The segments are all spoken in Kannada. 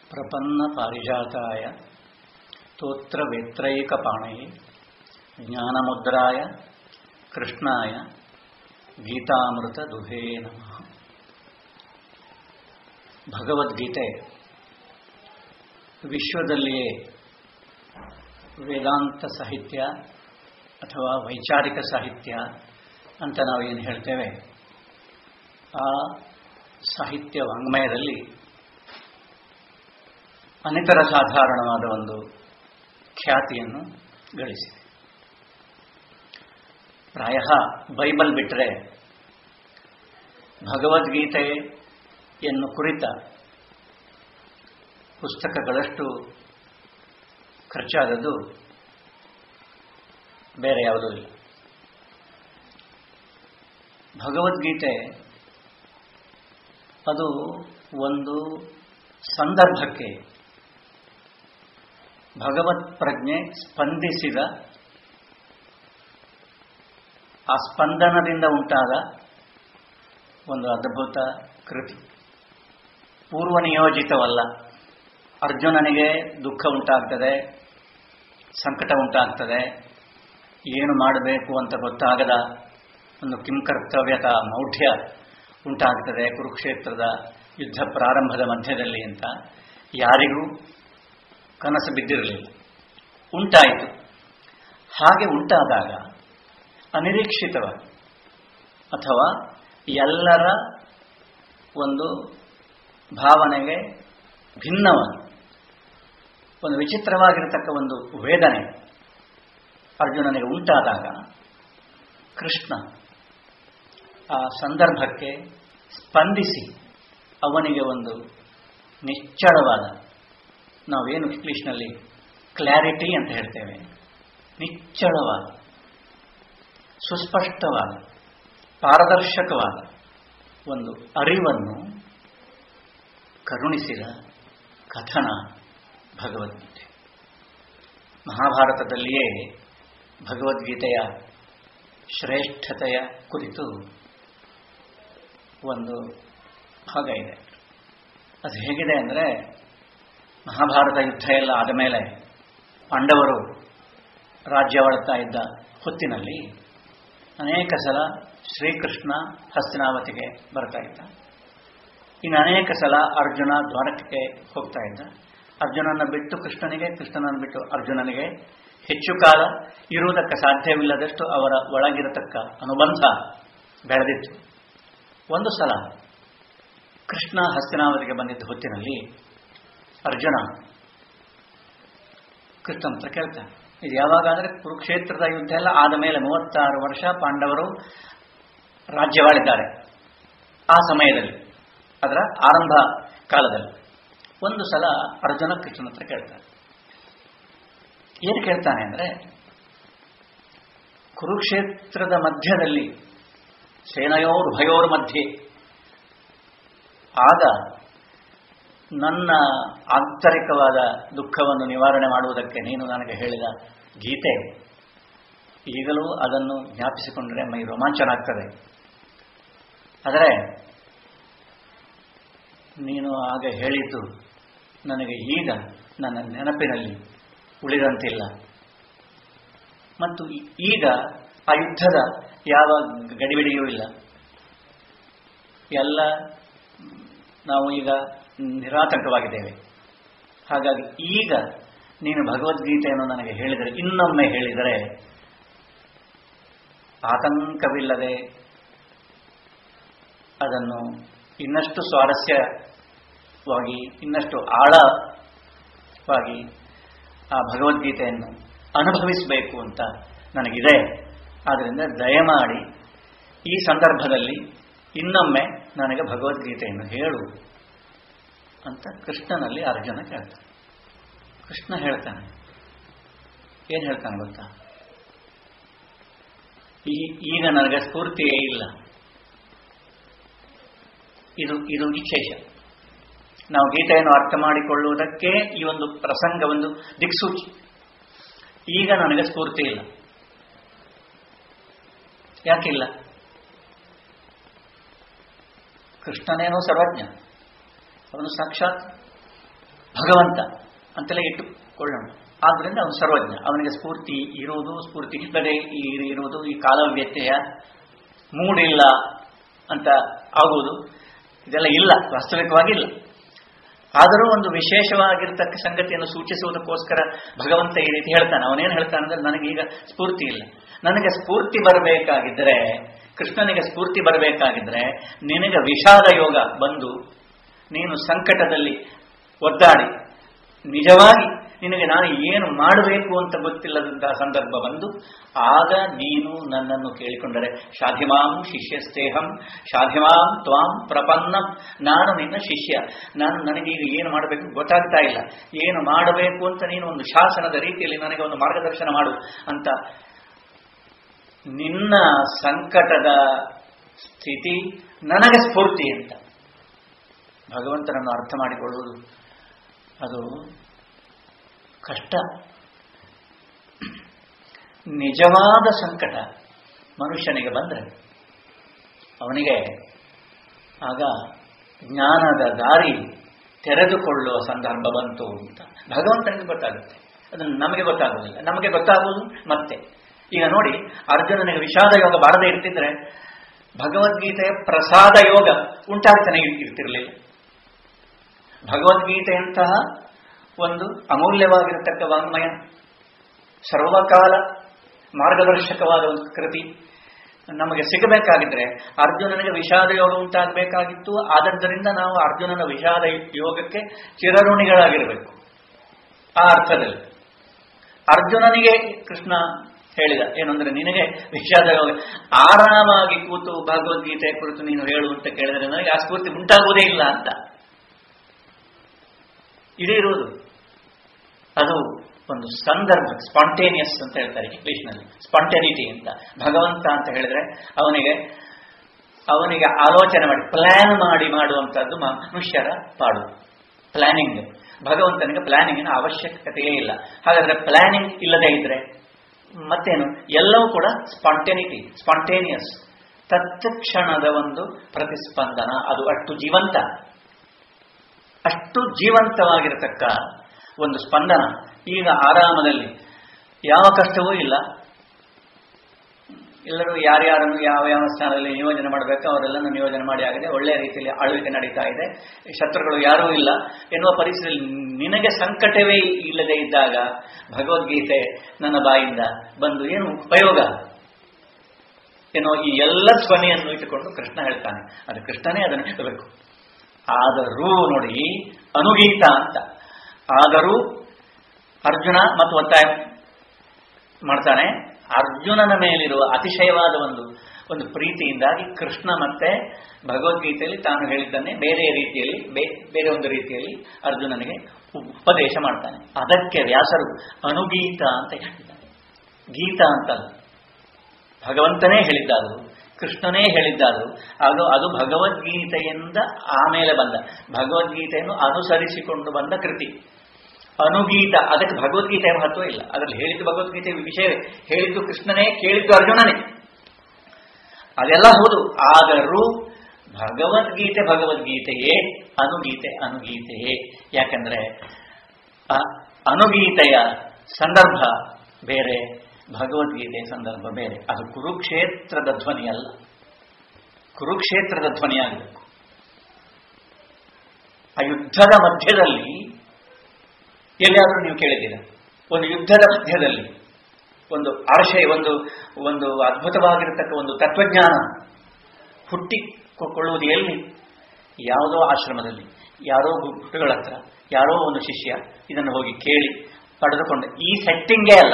ಪ್ರಪನ್ನ ಪಾರಿಜಾತಾಯ ಸ್ತೋತ್ರವೇತ್ರೈಕಪಾಣಯೇ ಜ್ಞಾನಮುದ್ರಾಯ ಕೃಷ್ಣಾಯ ಗೀತಾಮೃತ ದುಹೇ ನಮಃ ಭಗವದ್ಗೀತೆ ವಿಶ್ವದಲ್ಲಿಯೇ ವೇದಾಂತ ಸಾಹಿತ್ಯ ಅಥವಾ ವೈಚಾರಿಕ ಸಾಹಿತ್ಯ ಅಂತ ನಾವು ಏನು ಹೇಳ್ತೇವೆ ಆ ಸಾಹಿತ್ಯ ವಾಂಗ್ಮಯದಲ್ಲಿ ಅನಿತರ ಸಾಧಾರಣವಾದ ಒಂದು ಖ್ಯಾತಿಯನ್ನು ಗಳಿಸಿದೆ ಪ್ರಾಯ ಬೈಬಲ್ ಬಿಟ್ಟರೆ ಭಗವದ್ಗೀತೆಯನ್ನು ಕುರಿತ ಪುಸ್ತಕಗಳಷ್ಟು ಖರ್ಚಾದದ್ದು ಬೇರೆ ಯಾವುದೂ ಇಲ್ಲ ಭಗವದ್ಗೀತೆ ಅದು ಒಂದು ಸಂದರ್ಭಕ್ಕೆ ಭಗವತ್ ಪ್ರಜ್ಞೆ ಸ್ಪಂದಿಸಿದ ಆ ಸ್ಪಂದನದಿಂದ ಉಂಟಾದ ಒಂದು ಅದ್ಭುತ ಕೃತಿ ಪೂರ್ವ ನಿಯೋಜಿತವಲ್ಲ ಅರ್ಜುನನಿಗೆ ದುಃಖ ಉಂಟಾಗ್ತದೆ ಸಂಕಟ ಉಂಟಾಗ್ತದೆ ಏನು ಮಾಡಬೇಕು ಅಂತ ಗೊತ್ತಾಗದ ಒಂದು ಕಿಂಕರ್ತವ್ಯತ ಮೌಢ್ಯ ಉಂಟಾಗ್ತದೆ ಕುರುಕ್ಷೇತ್ರದ ಯುದ್ಧ ಪ್ರಾರಂಭದ ಮಧ್ಯದಲ್ಲಿ ಅಂತ ಯಾರಿಗೂ ಕನಸು ಬಿದ್ದಿರಲಿಲ್ಲ ಉಂಟಾಯಿತು ಹಾಗೆ ಉಂಟಾದಾಗ ಅನಿರೀಕ್ಷಿತವಾಗಿ ಅಥವಾ ಎಲ್ಲರ ಒಂದು ಭಾವನೆಗೆ ಭಿನ್ನವಾಗಿ ಒಂದು ವಿಚಿತ್ರವಾಗಿರತಕ್ಕ ಒಂದು ವೇದನೆ ಅರ್ಜುನನಿಗೆ ಉಂಟಾದಾಗ ಕೃಷ್ಣ ಆ ಸಂದರ್ಭಕ್ಕೆ ಸ್ಪಂದಿಸಿ ಅವನಿಗೆ ಒಂದು ನಿಶ್ಚಳವಾದ ನಾವೇನು ಇಂಗ್ಲೀಷ್ನಲ್ಲಿ ಕ್ಲಾರಿಟಿ ಅಂತ ಹೇಳ್ತೇವೆ ನಿಚ್ಚಳವಾದ ಸುಸ್ಪಷ್ಟವಾದ ಪಾರದರ್ಶಕವಾದ ಒಂದು ಅರಿವನ್ನು ಕರುಣಿಸಿದ ಕಥನ ಭಗವದ್ಗೀತೆ ಮಹಾಭಾರತದಲ್ಲಿಯೇ ಭಗವದ್ಗೀತೆಯ ಶ್ರೇಷ್ಠತೆಯ ಕುರಿತು ಒಂದು ಭಾಗ ಇದೆ ಅದು ಹೇಗಿದೆ ಅಂದರೆ ಮಹಾಭಾರತ ಯುದ್ಧ ಎಲ್ಲ ಆದ ಮೇಲೆ ಪಾಂಡವರು ರಾಜ್ಯವಾಳುತ್ತಾ ಇದ್ದ ಹೊತ್ತಿನಲ್ಲಿ ಅನೇಕ ಸಲ ಶ್ರೀಕೃಷ್ಣ ಹಸ್ತಿನಾವತಿಗೆ ಬರ್ತಾ ಇದ್ದ ಇನ್ನು ಅನೇಕ ಸಲ ಅರ್ಜುನ ದ್ವಾರಕ್ಕೆ ಹೋಗ್ತಾ ಇದ್ದ ಅರ್ಜುನನ ಬಿಟ್ಟು ಕೃಷ್ಣನಿಗೆ ಕೃಷ್ಣನನ್ನು ಬಿಟ್ಟು ಅರ್ಜುನನಿಗೆ ಹೆಚ್ಚು ಕಾಲ ಇರುವುದಕ್ಕೆ ಸಾಧ್ಯವಿಲ್ಲದಷ್ಟು ಅವರ ಒಳಗಿರತಕ್ಕ ಅನುಬಂಧ ಬೆಳೆದಿತ್ತು ಒಂದು ಸಲ ಕೃಷ್ಣ ಹಸ್ತಿನಾವತಿಗೆ ಬಂದಿದ್ದ ಹೊತ್ತಿನಲ್ಲಿ ಅರ್ಜುನ ಕೃಷ್ಣನ ಹತ್ರ ಕೇಳ್ತಾನೆ ಇದು ಯಾವಾಗ ಅಂದರೆ ಕುರುಕ್ಷೇತ್ರದ ಯುದ್ಧ ಎಲ್ಲ ಆದ ಮೇಲೆ ಮೂವತ್ತಾರು ವರ್ಷ ಪಾಂಡವರು ರಾಜ್ಯವಾಳಿದ್ದಾರೆ ಆ ಸಮಯದಲ್ಲಿ ಅದರ ಆರಂಭ ಕಾಲದಲ್ಲಿ ಒಂದು ಸಲ ಅರ್ಜುನ ಕೃಷ್ಣನ ಹತ್ರ ಕೇಳ್ತಾನೆ ಏನು ಕೇಳ್ತಾನೆ ಅಂದರೆ ಕುರುಕ್ಷೇತ್ರದ ಮಧ್ಯದಲ್ಲಿ ಸೇನೆಯೋರ್ ಭಯೋರ್ ಮಧ್ಯೆ ಆಗ ನನ್ನ ಆಂತರಿಕವಾದ ದುಃಖವನ್ನು ನಿವಾರಣೆ ಮಾಡುವುದಕ್ಕೆ ನೀನು ನನಗೆ ಹೇಳಿದ ಗೀತೆ ಈಗಲೂ ಅದನ್ನು ಜ್ಞಾಪಿಸಿಕೊಂಡ್ರೆ ಮೈ ರೋಮಾಂಚನ ಆಗ್ತದೆ ಆದರೆ ನೀನು ಆಗ ಹೇಳಿದ್ದು ನನಗೆ ಈಗ ನನ್ನ ನೆನಪಿನಲ್ಲಿ ಉಳಿದಂತಿಲ್ಲ ಮತ್ತು ಈಗ ಆ ಯುದ್ಧದ ಯಾವ ಗಡಿಬಿಡಿಯೂ ಇಲ್ಲ ಎಲ್ಲ ನಾವು ಈಗ ನಿರಾತಂಕವಾಗಿದ್ದೇವೆ ಹಾಗಾಗಿ ಈಗ ನೀನು ಭಗವದ್ಗೀತೆಯನ್ನು ನನಗೆ ಹೇಳಿದರೆ ಇನ್ನೊಮ್ಮೆ ಹೇಳಿದರೆ ಆತಂಕವಿಲ್ಲದೆ ಅದನ್ನು ಇನ್ನಷ್ಟು ಸ್ವಾರಸ್ಯವಾಗಿ ಇನ್ನಷ್ಟು ಆಳವಾಗಿ ಆ ಭಗವದ್ಗೀತೆಯನ್ನು ಅನುಭವಿಸಬೇಕು ಅಂತ ನನಗಿದೆ ಆದ್ದರಿಂದ ದಯಮಾಡಿ ಈ ಸಂದರ್ಭದಲ್ಲಿ ಇನ್ನೊಮ್ಮೆ ನನಗೆ ಭಗವದ್ಗೀತೆಯನ್ನು ಹೇಳು ಅಂತ ಕೃಷ್ಣನಲ್ಲಿ ಅರ್ಜುನ ಕೇಳ್ತಾನೆ ಕೃಷ್ಣ ಹೇಳ್ತಾನೆ ಏನು ಹೇಳ್ತಾನೆ ಗೊತ್ತಾ ಈ ಈಗ ನನಗೆ ಸ್ಫೂರ್ತಿಯೇ ಇಲ್ಲ ಇದು ಇದು ವಿಶೇಷ ನಾವು ಗೀತೆಯನ್ನು ಅರ್ಥ ಮಾಡಿಕೊಳ್ಳುವುದಕ್ಕೆ ಈ ಒಂದು ಪ್ರಸಂಗ ಒಂದು ದಿಕ್ಸೂಚಿ ಈಗ ನನಗೆ ಸ್ಫೂರ್ತಿ ಇಲ್ಲ ಯಾಕಿಲ್ಲ ಕೃಷ್ಣನೇನೋ ಸರ್ವಜ್ಞ ಅವನು ಸಾಕ್ಷಾತ್ ಭಗವಂತ ಅಂತೆಲ್ಲ ಇಟ್ಟುಕೊಳ್ಳೋಣ ಆದ್ದರಿಂದ ಅವನು ಸರ್ವಜ್ಞ ಅವನಿಗೆ ಸ್ಫೂರ್ತಿ ಇರುವುದು ಸ್ಫೂರ್ತಿ ಇಲ್ಲದೆ ಈ- ಇರುವುದು ಈ ಕಾಲವ್ಯತ್ಯಯ ಮೂಡಿಲ್ಲ ಅಂತ ಆಗುವುದು ಇದೆಲ್ಲ ಇಲ್ಲ ವಾಸ್ತವಿಕವಾಗಿ ಇಲ್ಲ ಆದರೂ ಒಂದು ವಿಶೇಷವಾಗಿರ್ತಕ್ಕ ಸಂಗತಿಯನ್ನು ಸೂಚಿಸುವುದಕ್ಕೋಸ್ಕರ ಭಗವಂತ ಈ ರೀತಿ ಹೇಳ್ತಾನೆ ಅವನೇನು ಹೇಳ್ತಾನೆ ಅಂದ್ರೆ ನನಗೀಗ ಸ್ಫೂರ್ತಿ ಇಲ್ಲ ನನಗೆ ಸ್ಫೂರ್ತಿ ಬರಬೇಕಾಗಿದ್ರೆ ಕೃಷ್ಣನಿಗೆ ಸ್ಫೂರ್ತಿ ಬರಬೇಕಾಗಿದ್ರೆ ನಿನಗೆ ವಿಷಾದ ಯೋಗ ಬಂದು ನೀನು ಸಂಕಟದಲ್ಲಿ ಒದ್ದಾಡಿ ನಿಜವಾಗಿ ನಿನಗೆ ನಾನು ಏನು ಮಾಡಬೇಕು ಅಂತ ಗೊತ್ತಿಲ್ಲದಂತಹ ಸಂದರ್ಭ ಬಂದು ಆಗ ನೀನು ನನ್ನನ್ನು ಕೇಳಿಕೊಂಡರೆ ಶಾಧಿಮಾಂ ಶಿಷ್ಯಸ್ತೇಹಂ ಶಾಧಿಮಾಂ ತ್ವಾಂ ಪ್ರಪನ್ನಂ ನಾನು ನಿನ್ನ ಶಿಷ್ಯ ನಾನು ನನಗೀಗ ಏನು ಮಾಡಬೇಕು ಗೊತ್ತಾಗ್ತಾ ಇಲ್ಲ ಏನು ಮಾಡಬೇಕು ಅಂತ ನೀನು ಒಂದು ಶಾಸನದ ರೀತಿಯಲ್ಲಿ ನನಗೆ ಒಂದು ಮಾರ್ಗದರ್ಶನ ಮಾಡು ಅಂತ ನಿನ್ನ ಸಂಕಟದ ಸ್ಥಿತಿ ನನಗೆ ಸ್ಫೂರ್ತಿ ಅಂತ ಭಗವಂತನನ್ನು ಅರ್ಥ ಮಾಡಿಕೊಳ್ಳುವುದು ಅದು ಕಷ್ಟ ನಿಜವಾದ ಸಂಕಟ ಮನುಷ್ಯನಿಗೆ ಬಂದರೆ ಅವನಿಗೆ ಆಗ ಜ್ಞಾನದ ದಾರಿ ತೆರೆದುಕೊಳ್ಳುವ ಸಂದರ್ಭ ಬಂತು ಅಂತ ಭಗವಂತನಿಗೆ ಗೊತ್ತಾಗುತ್ತೆ ಅದನ್ನು ನಮಗೆ ಗೊತ್ತಾಗುವುದಿಲ್ಲ ನಮಗೆ ಗೊತ್ತಾಗುವುದು ಮತ್ತೆ ಈಗ ನೋಡಿ ಅರ್ಜುನನಿಗೆ ವಿಷಾದ ಯೋಗ ಬಾರದೇ ಇರ್ತಿದ್ರೆ ಭಗವದ್ಗೀತೆಯ ಪ್ರಸಾದ ಯೋಗ ಉಂಟಾಗ್ತಾನೆ ಇರ್ತಿರಲಿಲ್ಲ ಭಗವದ್ಗೀತೆಯಂತಹ ಒಂದು ಅಮೂಲ್ಯವಾಗಿರತಕ್ಕ ವಾಂಗ್ಮಯ ಸರ್ವಕಾಲ ಮಾರ್ಗದರ್ಶಕವಾದ ಒಂದು ಕೃತಿ ನಮಗೆ ಸಿಗಬೇಕಾಗಿದ್ರೆ ಅರ್ಜುನನಿಗೆ ವಿಷಾದ ಯೋಗ ಉಂಟಾಗಬೇಕಾಗಿತ್ತು ಆದದ್ದರಿಂದ ನಾವು ಅರ್ಜುನನ ವಿಷಾದ ಯೋಗಕ್ಕೆ ಚಿರಋಣಿಗಳಾಗಿರಬೇಕು ಆ ಅರ್ಥದಲ್ಲಿ ಅರ್ಜುನನಿಗೆ ಕೃಷ್ಣ ಹೇಳಿದ ಏನಂದ್ರೆ ನಿನಗೆ ವಿಷಾದ ಯೋಗ ಆರಾಮಾಗಿ ಕೂತು ಭಗವದ್ಗೀತೆ ಕುರಿತು ನೀನು ಹೇಳು ಅಂತ ಕೇಳಿದ್ರೆ ನನಗೆ ಆ ಸ್ಫೂರ್ತಿ ಉಂಟಾಗುವುದೇ ಇಲ್ಲ ಅಂತ ಇದೇ ಇರುವುದು ಅದು ಒಂದು ಸಂದರ್ಭ ಸ್ಪಾಂಟೇನಿಯಸ್ ಅಂತ ಹೇಳ್ತಾರೆ ಇಂಗ್ಲಿಷ್ನಲ್ಲಿ ಸ್ಪಾಂಟೇನಿಟಿ ಅಂತ ಭಗವಂತ ಅಂತ ಹೇಳಿದ್ರೆ ಅವನಿಗೆ ಅವನಿಗೆ ಆಲೋಚನೆ ಮಾಡಿ ಪ್ಲಾನ್ ಮಾಡಿ ಮಾಡುವಂತಹದ್ದು ಮನುಷ್ಯರ ಪಾಡು ಪ್ಲಾನಿಂಗ್ ಭಗವಂತನಿಗೆ ಪ್ಲಾನಿಂಗಿನ ಅವಶ್ಯಕತೆಯೇ ಇಲ್ಲ ಹಾಗಾದ್ರೆ ಪ್ಲಾನಿಂಗ್ ಇಲ್ಲದೆ ಇದ್ರೆ ಮತ್ತೇನು ಎಲ್ಲವೂ ಕೂಡ ಸ್ಪಾಂಟೇನಿಟಿ ಸ್ಪಾಂಟೇನಿಯಸ್ ತತ್ಕ್ಷಣದ ಒಂದು ಪ್ರತಿಸ್ಪಂದನ ಅದು ಅಷ್ಟು ಜೀವಂತ ಅಷ್ಟು ಜೀವಂತವಾಗಿರತಕ್ಕ ಒಂದು ಸ್ಪಂದನ ಈಗ ಆರಾಮದಲ್ಲಿ ಯಾವ ಕಷ್ಟವೂ ಇಲ್ಲ ಎಲ್ಲರೂ ಯಾರ್ಯಾರನ್ನು ಯಾವ ಯಾವ ಸ್ಥಾನದಲ್ಲಿ ನಿಯೋಜನೆ ಮಾಡಬೇಕು ಅವರೆಲ್ಲನೂ ನಿಯೋಜನೆ ಮಾಡಿ ಆಗಿದೆ ಒಳ್ಳೆಯ ರೀತಿಯಲ್ಲಿ ಆಳ್ವಿಕೆ ನಡೀತಾ ಇದೆ ಶತ್ರುಗಳು ಯಾರೂ ಇಲ್ಲ ಎನ್ನುವ ಪರಿಸ್ಥಿತಿಯಲ್ಲಿ ನಿನಗೆ ಸಂಕಟವೇ ಇಲ್ಲದೆ ಇದ್ದಾಗ ಭಗವದ್ಗೀತೆ ನನ್ನ ಬಾಯಿಂದ ಬಂದು ಏನು ಉಪಯೋಗ ಎನ್ನುವ ಈ ಎಲ್ಲ ಧ್ವನಿಯನ್ನು ಇಟ್ಟುಕೊಂಡು ಕೃಷ್ಣ ಹೇಳ್ತಾನೆ ಅದು ಕೃಷ್ಣನೇ ಅದನ್ನು ಹೇಳಬೇಕು ಆದರೂ ನೋಡಿ ಅನುಗೀತ ಅಂತ ಆದರೂ ಅರ್ಜುನ ಮತ್ತು ಒತ್ತಾಯ ಮಾಡ್ತಾನೆ ಅರ್ಜುನನ ಮೇಲಿರುವ ಅತಿಶಯವಾದ ಒಂದು ಒಂದು ಪ್ರೀತಿಯಿಂದಾಗಿ ಕೃಷ್ಣ ಮತ್ತೆ ಭಗವದ್ಗೀತೆಯಲ್ಲಿ ತಾನು ಹೇಳಿದ್ದಾನೆ ಬೇರೆ ರೀತಿಯಲ್ಲಿ ಬೇರೆ ಒಂದು ರೀತಿಯಲ್ಲಿ ಅರ್ಜುನನಿಗೆ ಉಪದೇಶ ಮಾಡ್ತಾನೆ ಅದಕ್ಕೆ ವ್ಯಾಸರು ಅನುಗೀತ ಅಂತ ಹೇಳಿದ್ದಾನೆ ಗೀತ ಅಂತಲ್ಲ ಭಗವಂತನೇ ಹೇಳಿದ್ದಾರು ಕೃಷ್ಣನೇ ಹೇಳಿದ್ದಾರು ಅದು ಅದು ಭಗವದ್ಗೀತೆಯಿಂದ ಆಮೇಲೆ ಬಂದ ಭಗವದ್ಗೀತೆಯನ್ನು ಅನುಸರಿಸಿಕೊಂಡು ಬಂದ ಕೃತಿ ಅನುಗೀತ ಅದಕ್ಕೆ ಭಗವದ್ಗೀತೆಯ ಮಹತ್ವ ಇಲ್ಲ ಅದರಲ್ಲಿ ಹೇಳಿದ್ದು ಭಗವದ್ಗೀತೆಯ ವಿಷಯವೇ ಹೇಳಿದ್ದು ಕೃಷ್ಣನೇ ಕೇಳಿದ್ದು ಅರ್ಜುನನೇ ಅದೆಲ್ಲ ಹೌದು ಆದರೂ ಭಗವದ್ಗೀತೆ ಭಗವದ್ಗೀತೆಯೇ ಅನುಗೀತೆ ಅನುಗೀತೆಯೇ ಯಾಕಂದ್ರೆ ಅನುಗೀತೆಯ ಸಂದರ್ಭ ಬೇರೆ ಭಗವದ್ಗೀತೆಯ ಸಂದರ್ಭ ಬೇರೆ ಅದು ಕುರುಕ್ಷೇತ್ರದ ಧ್ವನಿ ಅಲ್ಲ ಕುರುಕ್ಷೇತ್ರದ ಧ್ವನಿಯಾಗಬೇಕು ಆ ಯುದ್ಧದ ಮಧ್ಯದಲ್ಲಿ ಎಲ್ಲಿಯಾದರೂ ನೀವು ಕೇಳಿದ್ದೀರ ಒಂದು ಯುದ್ಧದ ಮಧ್ಯದಲ್ಲಿ ಒಂದು ಆಶಯ ಒಂದು ಒಂದು ಅದ್ಭುತವಾಗಿರತಕ್ಕ ಒಂದು ತತ್ವಜ್ಞಾನ ಹುಟ್ಟಿಕೊಳ್ಳುವುದು ಎಲ್ಲಿ ಯಾವುದೋ ಆಶ್ರಮದಲ್ಲಿ ಯಾರೋ ಗುರುಗಳ ಹತ್ರ ಯಾರೋ ಒಂದು ಶಿಷ್ಯ ಇದನ್ನು ಹೋಗಿ ಕೇಳಿ ಪಡೆದುಕೊಂಡ ಈ ಸೆಟ್ಟಿಂಗೇ ಅಲ್ಲ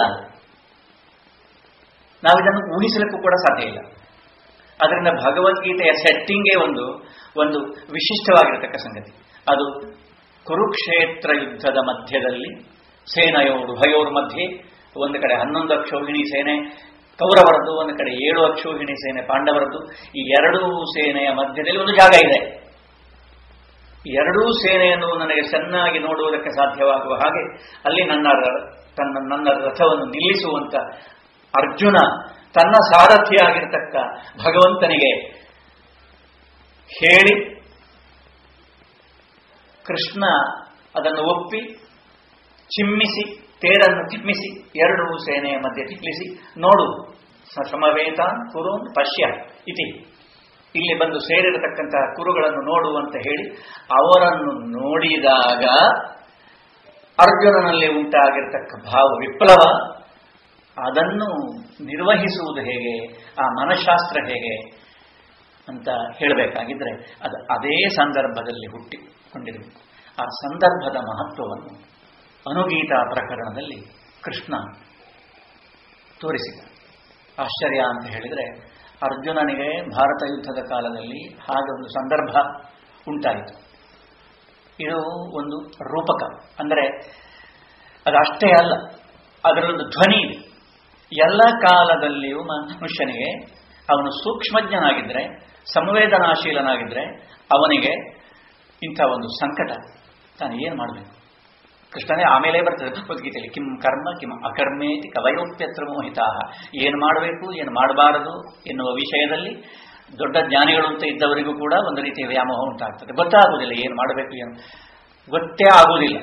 ನಾವಿದನ್ನು ಊಹಿಸಲಿಕ್ಕೂ ಕೂಡ ಸಾಧ್ಯ ಇಲ್ಲ ಅದರಿಂದ ಭಗವದ್ಗೀತೆಯ ಸೆಟ್ಟಿಂಗೇ ಒಂದು ಒಂದು ವಿಶಿಷ್ಟವಾಗಿರತಕ್ಕ ಸಂಗತಿ ಅದು ಕುರುಕ್ಷೇತ್ರ ಯುದ್ಧದ ಮಧ್ಯದಲ್ಲಿ ಸೇನೆಯೋರು ಉಭಯೋರ್ ಮಧ್ಯೆ ಒಂದು ಕಡೆ ಹನ್ನೊಂದು ಅಕ್ಷೋಹಿಣಿ ಸೇನೆ ಕೌರವರದ್ದು ಒಂದು ಕಡೆ ಏಳು ಅಕ್ಷೋಹಿಣಿ ಸೇನೆ ಪಾಂಡವರದ್ದು ಈ ಎರಡೂ ಸೇನೆಯ ಮಧ್ಯದಲ್ಲಿ ಒಂದು ಜಾಗ ಇದೆ ಎರಡೂ ಸೇನೆಯನ್ನು ನನಗೆ ಚೆನ್ನಾಗಿ ನೋಡುವುದಕ್ಕೆ ಸಾಧ್ಯವಾಗುವ ಹಾಗೆ ಅಲ್ಲಿ ನನ್ನ ತನ್ನ ನನ್ನ ರಥವನ್ನು ನಿಲ್ಲಿಸುವಂತ ಅರ್ಜುನ ತನ್ನ ಸಾರಥಿಯಾಗಿರ್ತಕ್ಕ ಭಗವಂತನಿಗೆ ಹೇಳಿ ಕೃಷ್ಣ ಅದನ್ನು ಒಪ್ಪಿ ಚಿಮ್ಮಿಸಿ ತೇರನ್ನು ತಿಮ್ಮಿಸಿ ಎರಡು ಸೇನೆಯ ಮಧ್ಯೆ ತಿಕ್ಲಿಸಿ ನೋಡು ಸ- ಸಮವೇತ ಕುರುನ್ ಪಶ್ಯ ಇತಿ ಇಲ್ಲಿ ಬಂದು ಸೇರಿರತಕ್ಕಂತಹ ಕುರುಗಳನ್ನು ನೋಡು ಅಂತ ಹೇಳಿ ಅವರನ್ನು ನೋಡಿದಾಗ ಅರ್ಜುನನಲ್ಲಿ ಉಂಟಾಗಿರ್ತಕ್ಕ ಭಾವ ವಿಪ್ಲವ ಅದನ್ನು ನಿರ್ವಹಿಸುವುದು ಹೇಗೆ ಆ ಮನಃಶಾಸ್ತ್ರ ಹೇಗೆ ಅಂತ ಹೇಳಬೇಕಾಗಿದ್ರೆ ಅದು ಅದೇ ಸಂದರ್ಭದಲ್ಲಿ ಹುಟ್ಟಿಕೊಂಡಿರಬೇಕು ಆ ಸಂದರ್ಭದ ಮಹತ್ವವನ್ನು ಅನುಗೀತ ಪ್ರಕರಣದಲ್ಲಿ ಕೃಷ್ಣ ತೋರಿಸಿದ ಆಶ್ಚರ್ಯ ಅಂತ ಹೇಳಿದರೆ ಅರ್ಜುನನಿಗೆ ಭಾರತ ಯುದ್ಧದ ಕಾಲದಲ್ಲಿ ಹಾಗೆ ಒಂದು ಸಂದರ್ಭ ಉಂಟಾಯಿತು ಇದು ಒಂದು ರೂಪಕ ಅಂದರೆ ಅದಷ್ಟೇ ಅಲ್ಲ ಅದರಲ್ಲೊಂದು ಧ್ವನಿ ಇದೆ ಎಲ್ಲ ಕಾಲದಲ್ಲಿಯೂ ಮನುಷ್ಯನಿಗೆ ಅವನು ಸೂಕ್ಷ್ಮಜ್ಞನಾಗಿದ್ದರೆ ಸಂವೇದನಾಶೀಲನಾಗಿದ್ದರೆ ಅವನಿಗೆ ಇಂಥ ಒಂದು ಸಂಕಟ ತಾನು ಏನು ಮಾಡಬೇಕು ಕೃಷ್ಣನೇ ಆಮೇಲೆ ಬರ್ತದೆ ಭಗವದ್ಗೀತೆಯಲ್ಲಿ ಕಿಂ ಕರ್ಮ ಕಿಂ ಅಕರ್ಮೇತಿ ಕವಯೋಪ್ಯತ್ರ ಮೋಹಿತಾ ಏನು ಮಾಡಬೇಕು ಏನು ಮಾಡಬಾರದು ಎನ್ನುವ ವಿಷಯದಲ್ಲಿ ದೊಡ್ಡ ಜ್ಞಾನಿಗಳು ಅಂತ ಇದ್ದವರಿಗೂ ಕೂಡ ಒಂದು ರೀತಿಯ ವ್ಯಾಮೋಹ ಉಂಟಾಗ್ತದೆ ಗೊತ್ತಾಗುವುದಿಲ್ಲ ಏನು ಮಾಡಬೇಕು ಏನು ಗೊತ್ತೇ ಆಗುವುದಿಲ್ಲ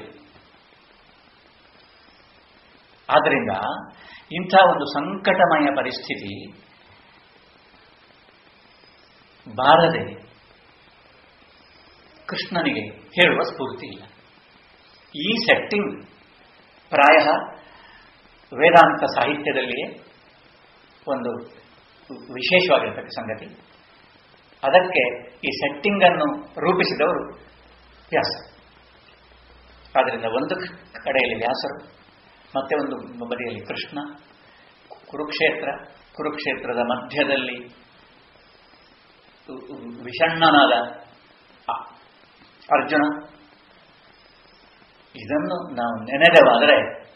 ಆದ್ದರಿಂದ ಇಂಥ ಒಂದು ಸಂಕಟಮಯ ಪರಿಸ್ಥಿತಿ ಬಾರದೆ ಕೃಷ್ಣನಿಗೆ ಹೇಳುವ ಸ್ಫೂರ್ತಿ ಇಲ್ಲ ಈ ಸೆಟ್ಟಿಂಗ್ ಪ್ರಾಯ ವೇದಾಂತ ಸಾಹಿತ್ಯದಲ್ಲಿಯೇ ಒಂದು ವಿಶೇಷವಾಗಿರತಕ್ಕ ಸಂಗತಿ ಅದಕ್ಕೆ ಈ ಸೆಟ್ಟಿಂಗ್ ಅನ್ನು ರೂಪಿಸಿದವರು ವ್ಯಾಸ ಆದ್ದರಿಂದ ಒಂದು ಕಡೆಯಲ್ಲಿ ವ್ಯಾಸರು ಮತ್ತೆ ಒಂದು ಬದಿಯಲ್ಲಿ ಕೃಷ್ಣ ಕುರುಕ್ಷೇತ್ರ ಕುರುಕ್ಷೇತ್ರದ ಮಧ್ಯದಲ್ಲಿ ವಿಷಣ್ಣನಾದ ಅರ್ಜುನ ಇದನ್ನು ನಾವು ನೆನೆದವಾದರೆ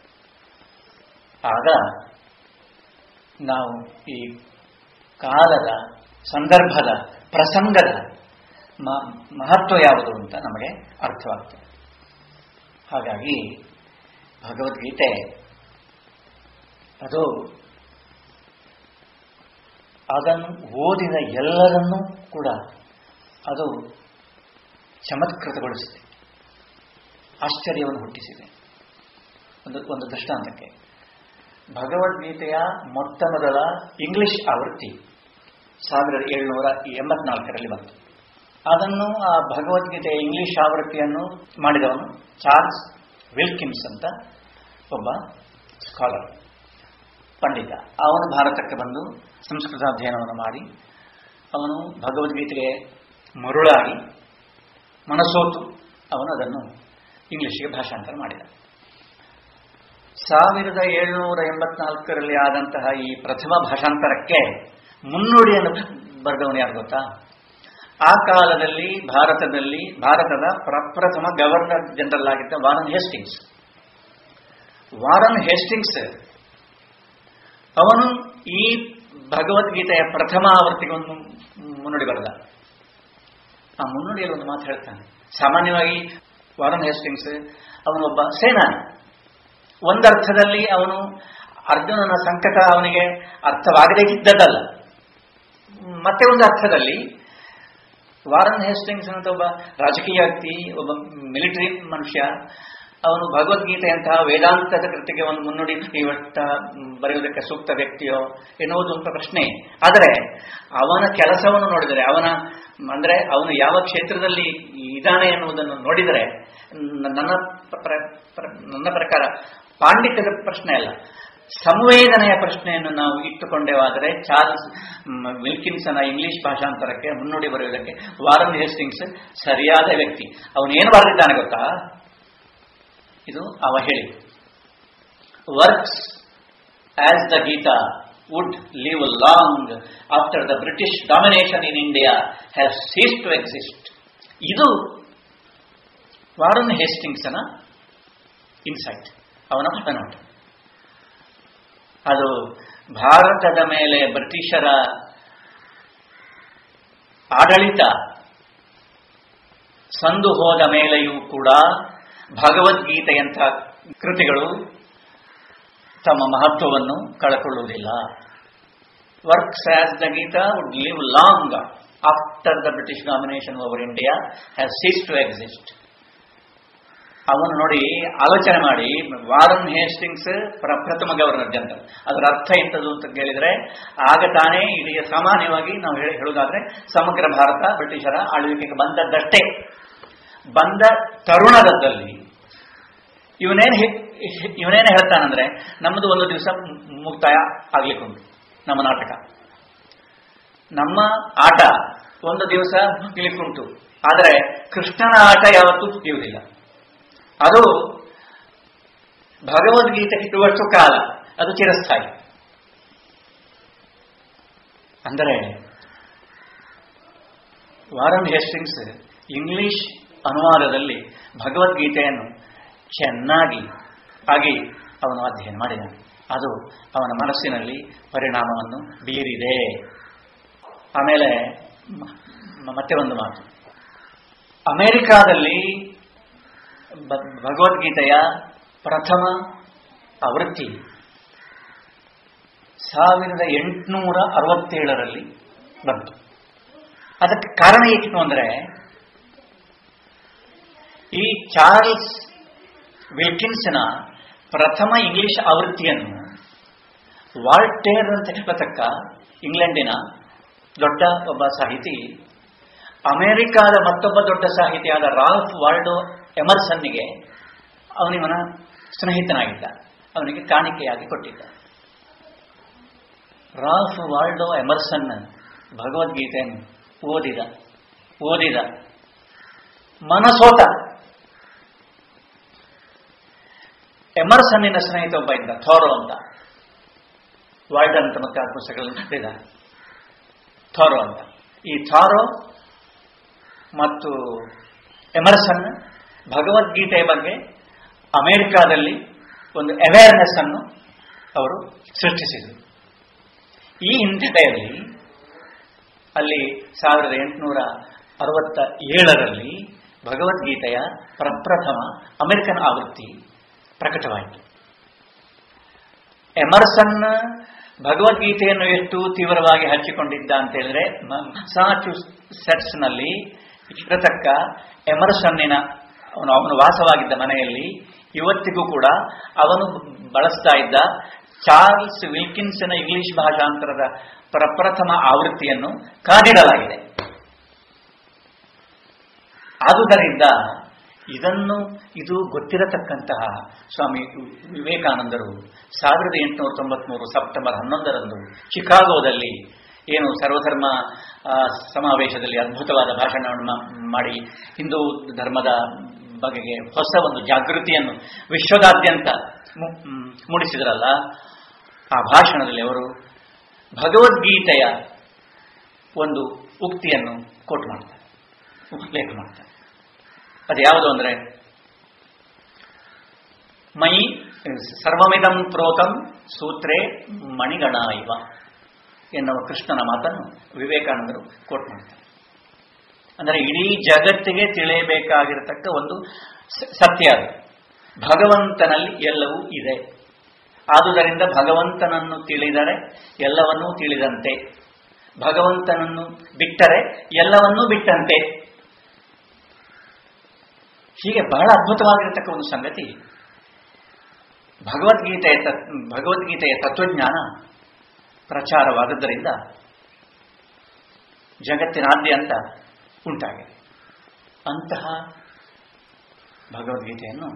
ಆಗ ನಾವು ಈ ಕಾಲದ ಸಂದರ್ಭದ ಪ್ರಸಂಗದ ಮಹತ್ವ ಯಾವುದು ಅಂತ ನಮಗೆ ಅರ್ಥವಾಗ್ತದೆ ಹಾಗಾಗಿ ಭಗವದ್ಗೀತೆ ಅದು ಅದನ್ನು ಓದಿದ ಎಲ್ಲರನ್ನೂ ಕೂಡ ಅದು ಚಮತ್ಕೃತಗೊಳಿಸಿದೆ ಆಶ್ಚರ್ಯವನ್ನು ಹುಟ್ಟಿಸಿದೆ ಒಂದು ಒಂದು ದೃಷ್ಟಾಂತಕ್ಕೆ ಭಗವದ್ಗೀತೆಯ ಮೊಟ್ಟ ಮೊದಲ ಇಂಗ್ಲಿಷ್ ಆವೃತ್ತಿ ಸಾವಿರದ ಏಳುನೂರ ಎಂಬತ್ನಾಲ್ಕರಲ್ಲಿ ಬಂತು ಅದನ್ನು ಆ ಭಗವದ್ಗೀತೆಯ ಇಂಗ್ಲಿಷ್ ಆವೃತ್ತಿಯನ್ನು ಮಾಡಿದವನು ಚಾರ್ಲ್ಸ್ ವಿಲ್ಕಿನ್ಸ್ ಅಂತ ಒಬ್ಬ ಸ್ಕಾಲರ್ ಪಂಡಿತ ಅವನು ಭಾರತಕ್ಕೆ ಬಂದು ಸಂಸ್ಕೃತ ಅಧ್ಯಯನವನ್ನು ಮಾಡಿ ಅವನು ಭಗವದ್ಗೀತೆಗೆ ಮರುಳಾಗಿ ಮನಸೋತು ಅವನು ಅದನ್ನು ಇಂಗ್ಲಿಷ್ಗೆ ಭಾಷಾಂತರ ಮಾಡಿದ ಸಾವಿರದ ಏಳುನೂರ ಎಂಬತ್ನಾಲ್ಕರಲ್ಲಿ ಆದಂತಹ ಈ ಪ್ರಥಮ ಭಾಷಾಂತರಕ್ಕೆ ಮುನ್ನುಡಿಯನ್ನು ಬರೆದವನು ಯಾರು ಗೊತ್ತಾ ಆ ಕಾಲದಲ್ಲಿ ಭಾರತದಲ್ಲಿ ಭಾರತದ ಪ್ರಪ್ರಥಮ ಗವರ್ನರ್ ಜನರಲ್ ಆಗಿದ್ದ ವಾರನ್ ಹೇಸ್ಟಿಂಗ್ಸ್ ವಾರನ್ ಹೇಸ್ಟಿಂಗ್ಸ್ ಅವನು ಈ ಭಗವದ್ಗೀತೆಯ ಪ್ರಥಮ ಆವೃತ್ತಿಗೆ ಒಂದು ಮುನ್ನುಡಿ ಬರೆದ ಆ ಮುನ್ನುಡಿಯಲ್ಲಿ ಒಂದು ಮಾತು ಹೇಳ್ತಾನೆ ಸಾಮಾನ್ಯವಾಗಿ ವಾರನ್ ಹೇಸ್ಟಿಂಗ್ಸ್ ಅವನೊಬ್ಬ ಸೇನಾನಿ ಒಂದರ್ಥದಲ್ಲಿ ಅವನು ಅರ್ಜುನನ ಸಂಕಟ ಅವನಿಗೆ ಅರ್ಥವಾಗದೇ ಇದ್ದದಲ್ಲ ಮತ್ತೆ ಒಂದು ಅರ್ಥದಲ್ಲಿ ವಾರನ್ ಹೇಸ್ಟಿಂಗ್ಸ್ ಅಂತ ಒಬ್ಬ ರಾಜಕೀಯ ವ್ಯಕ್ತಿ ಒಬ್ಬ ಮಿಲಿಟರಿ ಮನುಷ್ಯ ಅವನು ಭಗವದ್ಗೀತೆಯಂತಹ ವೇದಾಂತದ ಕೃತಿಗೆ ಒಂದು ಮುನ್ನುಡಿ ಇವತ್ತ ಬರೆಯುವುದಕ್ಕೆ ಸೂಕ್ತ ವ್ಯಕ್ತಿಯೋ ಎನ್ನುವುದು ಒಂದು ಪ್ರಶ್ನೆ ಆದರೆ ಅವನ ಕೆಲಸವನ್ನು ನೋಡಿದರೆ ಅವನ ಅಂದ್ರೆ ಅವನು ಯಾವ ಕ್ಷೇತ್ರದಲ್ಲಿ ಇದ್ದಾನೆ ಎನ್ನುವುದನ್ನು ನೋಡಿದರೆ ನನ್ನ ನನ್ನ ಪ್ರಕಾರ ಪಾಂಡಿತ್ಯದ ಪ್ರಶ್ನೆ ಅಲ್ಲ ಸಂವೇದನೆಯ ಪ್ರಶ್ನೆಯನ್ನು ನಾವು ಇಟ್ಟುಕೊಂಡೇವಾದರೆ ಚಾರ್ಲ್ಸ್ ವಿಲ್ಕಿನ್ಸನ ಇಂಗ್ಲಿಷ್ ಭಾಷಾಂತರಕ್ಕೆ ಮುನ್ನುಡಿ ಬರೆಯುವುದಕ್ಕೆ ವಾರನ್ ಹೇಸ್ಟಿಂಗ್ಸ್ ಸರಿಯಾದ ವ್ಯಕ್ತಿ ಅವನೇನು ಬರೆದಿದ್ದಾನೆ ಗೊತ್ತಾ ಇದು ಅವ ಹೇಳಿ works as the Gita would live long after the British domination in India has ceased to exist ಇದು ವಾರನ್ ಹೇಸ್ಟಿಂಗ್ಸನ ಇನ್ಸೈಟ್ ಅವನ ಪಠನೋಟ ಅದು ಭಾರತದ ಮೇಲೆ ಬ್ರಿಟಿಷರ ಆಡಳಿತ ಸಂದು ಹೋದ ಮೇಲೆಯೂ ಕೂಡ ಭಗವದ್ಗೀತೆಯಂಥ ಕೃತಿಗಳು ತಮ್ಮ ಮಹತ್ವವನ್ನು ಕಳಕೊಳ್ಳುವುದಿಲ್ಲ works as the Gita would live long after the British domination over India has ceased to exist ಅವನು ನೋಡಿ ಆಲೋಚನೆ ಮಾಡಿ ವಾರನ್ ಹೇಸ್ಟಿಂಗ್ಸ್ ಪ್ರಪ್ರಥಮ ಗವರ್ನರ್ ಜನರಲ್ ಅದರ ಅರ್ಥ ಎಂತದ್ದು ಅಂತ ಕೇಳಿದ್ರೆ ಆಗ ತಾನೇ ಇಡೀ ಸಾಮಾನ್ಯವಾಗಿ ನಾವು ಹೇಳಿ ಹೇಳುವುದಾದ್ರೆ ಸಮಗ್ರ ಭಾರತ ಬ್ರಿಟಿಷರ ಆಳ್ವಿಕೆಗೆ ಬಂದದ್ದಷ್ಟೇ ಬಂದ ತರುಣದಲ್ಲಿ ಇವನೇನು ಇವನೇನು ಹೇಳ್ತಾನಂದ್ರೆ ನಮ್ಮದು ಒಂದು ದಿವಸ ಮುಕ್ತಾಯ ಆಗ್ಲಿಕ್ಕುಂಟು ನಮ್ಮ ನಾಟಕ ನಮ್ಮ ಆಟ ಒಂದು ದಿವಸ ಮುಗಿಲಿಕ್ಕುಂಟು ಆದರೆ ಕೃಷ್ಣನ ಆಟ ಯಾವತ್ತೂ ಮುಗಿಯುವುದಿಲ್ಲ ಅದು ಭಗವದ್ಗೀತೆ ಇರುವಷ್ಟು ಕಾಲ ಅದು ಚಿರಸ್ಥಾಯಿ ಅಂದರೆ ವಾರನ್ ಹೇಸ್ಟಿಂಗ್ಸ್ ಇಂಗ್ಲಿಷ್ ಅನುವಾದದಲ್ಲಿ ಭಗವದ್ಗೀತೆಯನ್ನು ಚೆನ್ನಾಗಿ ಆಗಿ ಅವನು ಅಧ್ಯಯನ ಮಾಡಿದ್ದಾನೆ ಅದು ಅವನ ಮನಸ್ಸಿನಲ್ಲಿ ಪರಿಣಾಮವನ್ನು ಬೀರಿದೆ ಆಮೇಲೆ ಮತ್ತೆ ಒಂದು ಮಾತು ಅಮೆರಿಕಾದಲ್ಲಿ ಭಗವದ್ಗೀತೆಯ ಪ್ರಥಮ ಆವೃತ್ತಿ ಸಾವಿರದ ಎಂಟುನೂರ ಅರವತ್ತೇಳರಲ್ಲಿ ಬಂತು ಅದಕ್ಕೆ ಕಾರಣ ಏಕಿತ್ತು ಅಂದರೆ ಈ ಚಾರ್ಲ್ಸ್ ವಿಲ್ಕಿನ್ಸ್ನ ಪ್ರಥಮ ಇಂಗ್ಲಿಷ್ ಆವೃತ್ತಿಯನ್ನು ವಾಲ್ಟೇರ್ ಅಂತ ಹೇಳತಕ್ಕ ಇಂಗ್ಲೆಂಡಿನ ದೊಡ್ಡ ಒಬ್ಬ ಸಾಹಿತಿ ಅಮೆರಿಕಾದ ಮತ್ತೊಬ್ಬ ದೊಡ್ಡ ಸಾಹಿತಿಯಾದ ರಾಲ್ಫ್ ವಾಲ್ಡೋ ಎಮರ್ಸನ್ನಿಗೆ ಅವನಿವನ ಸ್ನೇಹಿತನಾಗಿದ್ದ ಅವನಿಗೆ ಕಾಣಿಕೆಯಾಗಿ ಕೊಟ್ಟಿದ್ದ ರಾಲ್ಫ್ ವಾಲ್ಡೋ ಎಮರ್ಸನ್ ಭಗವದ್ಗೀತೆಯನ್ನು ಓದಿದ ಓದಿದ ಮನಸೋತ ಎಮರ್ಸನ್ನಿನ ಸ್ನೇಹಿತ ಒಬ್ಬ ಇದ್ದ ಥೋರೋ ಅಂತ ವಾಲ್ಡನ್ ಅಂತ ಮತ್ತೆ ಪುಸ್ತಕಗಳನ್ನು ಕಟ್ಟಿದ ಥಾರೋ ಅಂತ ಈ ಥಾರೋ ಮತ್ತು ಎಮರ್ಸನ್ ಭಗವದ್ಗೀತೆಯ ಬಗ್ಗೆ ಅಮೆರಿಕಾದಲ್ಲಿ ಒಂದು ಅವೇರ್ನೆಸ್ ಅನ್ನು ಅವರು ಸೃಷ್ಟಿಸಿದರು ಈ ಹಿನ್ನೆಲೆಯಲ್ಲಿ ಅಲ್ಲಿ ಸಾವಿರದ ಎಂಟುನೂರ ಅರವತ್ತ ಏಳರಲ್ಲಿ ಭಗವದ್ಗೀತೆಯ ಪ್ರಪ್ರಥಮ ಅಮೆರಿಕನ್ ಆವೃತ್ತಿ ಪ್ರಕಟವಾಯಿತು ಎಮರ್ಸನ್ ಭಗವದ್ಗೀತೆಯನ್ನು ಎಷ್ಟು ತೀವ್ರವಾಗಿ ಹಚ್ಚಿಕೊಂಡಿದ್ದ ಅಂತ ಹೇಳಿದ್ರೆ ನಲ್ಲಿ ಇರತಕ್ಕ ಎಮರ್ಸನ್ನಿನ ಅವನು ಅವನು ವಾಸವಾಗಿದ್ದ ಮನೆಯಲ್ಲಿ ಇವತ್ತಿಗೂ ಕೂಡ ಅವನು ಬಳಸ್ತಾ ಇದ್ದ ಚಾರ್ಲ್ಸ್ ವಿಲ್ಕಿನ್ಸನ ಇಂಗ್ಲಿಷ್ ಭಾಷಾಂತರದ ಪ್ರಪ್ರಥಮ ಆವೃತ್ತಿಯನ್ನು ಕಾದಿಡಲಾಗಿದೆ ಆದುದರಿಂದ ಇದನ್ನು ಇದು ಗೊತ್ತಿರತಕ್ಕಂತಹ ಸ್ವಾಮಿ ವಿವೇಕಾನಂದರು ಸಾವಿರದ ಎಂಟುನೂರ ತೊಂಬತ್ಮೂರು ಸೆಪ್ಟೆಂಬರ್ ಹನ್ನೊಂದರಂದು ಚಿಕಾಗೋದಲ್ಲಿ ಏನು ಸರ್ವಧರ್ಮ ಸಮಾವೇಶದಲ್ಲಿ ಅದ್ಭುತವಾದ ಭಾಷಣವನ್ನು ಮಾಡಿ ಹಿಂದೂ ಧರ್ಮದ ಬಗೆಗೆ ಹೊಸ ಒಂದು ಜಾಗೃತಿಯನ್ನು ವಿಶ್ವದಾದ್ಯಂತ ಮೂಡಿಸಿದ್ರಲ್ಲ ಆ ಭಾಷಣದಲ್ಲಿ ಅವರು ಭಗವದ್ಗೀತೆಯ ಒಂದು ಉಕ್ತಿಯನ್ನು ಕೋಟ್ ಮಾಡ್ತಾರೆ ಉಲ್ಲೇಖ ಮಾಡ್ತಾರೆ ಅದು ಯಾವುದು ಅಂದರೆ ಮೈ ಸರ್ವಮಿದಂ ಪ್ರೋತಂ ಸೂತ್ರೇ ಮಣಿಗಣ ಇವ ಎನ್ನುವ ಕೃಷ್ಣನ ಮಾತನ್ನು ವಿವೇಕಾನಂದರು ಕೋಟ್ ಮಾಡ್ತಾರೆ ಅಂದರೆ ಇಡೀ ಜಗತ್ತಿಗೆ ತಿಳಿಯಬೇಕಾಗಿರತಕ್ಕ ಒಂದು ಸತ್ಯ ಅದು ಭಗವಂತನಲ್ಲಿ ಎಲ್ಲವೂ ಇದೆ ಆದುದರಿಂದ ಭಗವಂತನನ್ನು ತಿಳಿದರೆ ಎಲ್ಲವನ್ನೂ ತಿಳಿದಂತೆ ಭಗವಂತನನ್ನು ಬಿಟ್ಟರೆ ಎಲ್ಲವನ್ನೂ ಬಿಟ್ಟಂತೆ ಹೀಗೆ ಬಹಳ ಅದ್ಭುತವಾಗಿರತಕ್ಕ ಒಂದು ಸಂಗತಿ ಭಗವದ್ಗೀತೆಯ ಭಗವದ್ಗೀತೆಯ ತತ್ವಜ್ಞಾನ ಪ್ರಚಾರವಾದದ್ದರಿಂದ ಜಗತ್ತಿನಾದ್ಯಂತ ಉಂಟಾಗಿದೆ ಅಂತಹ ಭಗವದ್ಗೀತೆಯನ್ನು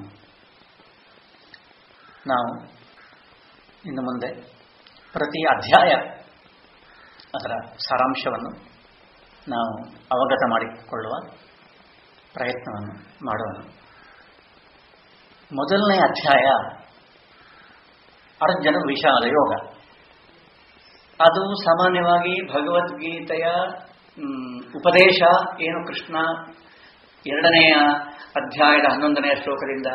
ನಾವು ಇನ್ನು ಮುಂದೆ ಪ್ರತಿ ಅಧ್ಯಾಯ ಅದರ ಸಾರಾಂಶವನ್ನು ನಾವು ಅವಗತ ಮಾಡಿಕೊಳ್ಳುವ ಪ್ರಯತ್ನವನ್ನು ಮಾಡೋಣ ಮೊದಲನೇ ಅಧ್ಯಾಯ ಅರ್ಜುನ ವಿಷಾದ ಯೋಗ ಅದು ಸಾಮಾನ್ಯವಾಗಿ ಭಗವದ್ಗೀತೆಯ ಉಪದೇಶ ಏನು ಕೃಷ್ಣ ಎರಡನೆಯ ಅಧ್ಯಾಯದ ಹನ್ನೊಂದನೆಯ ಶ್ಲೋಕದಿಂದ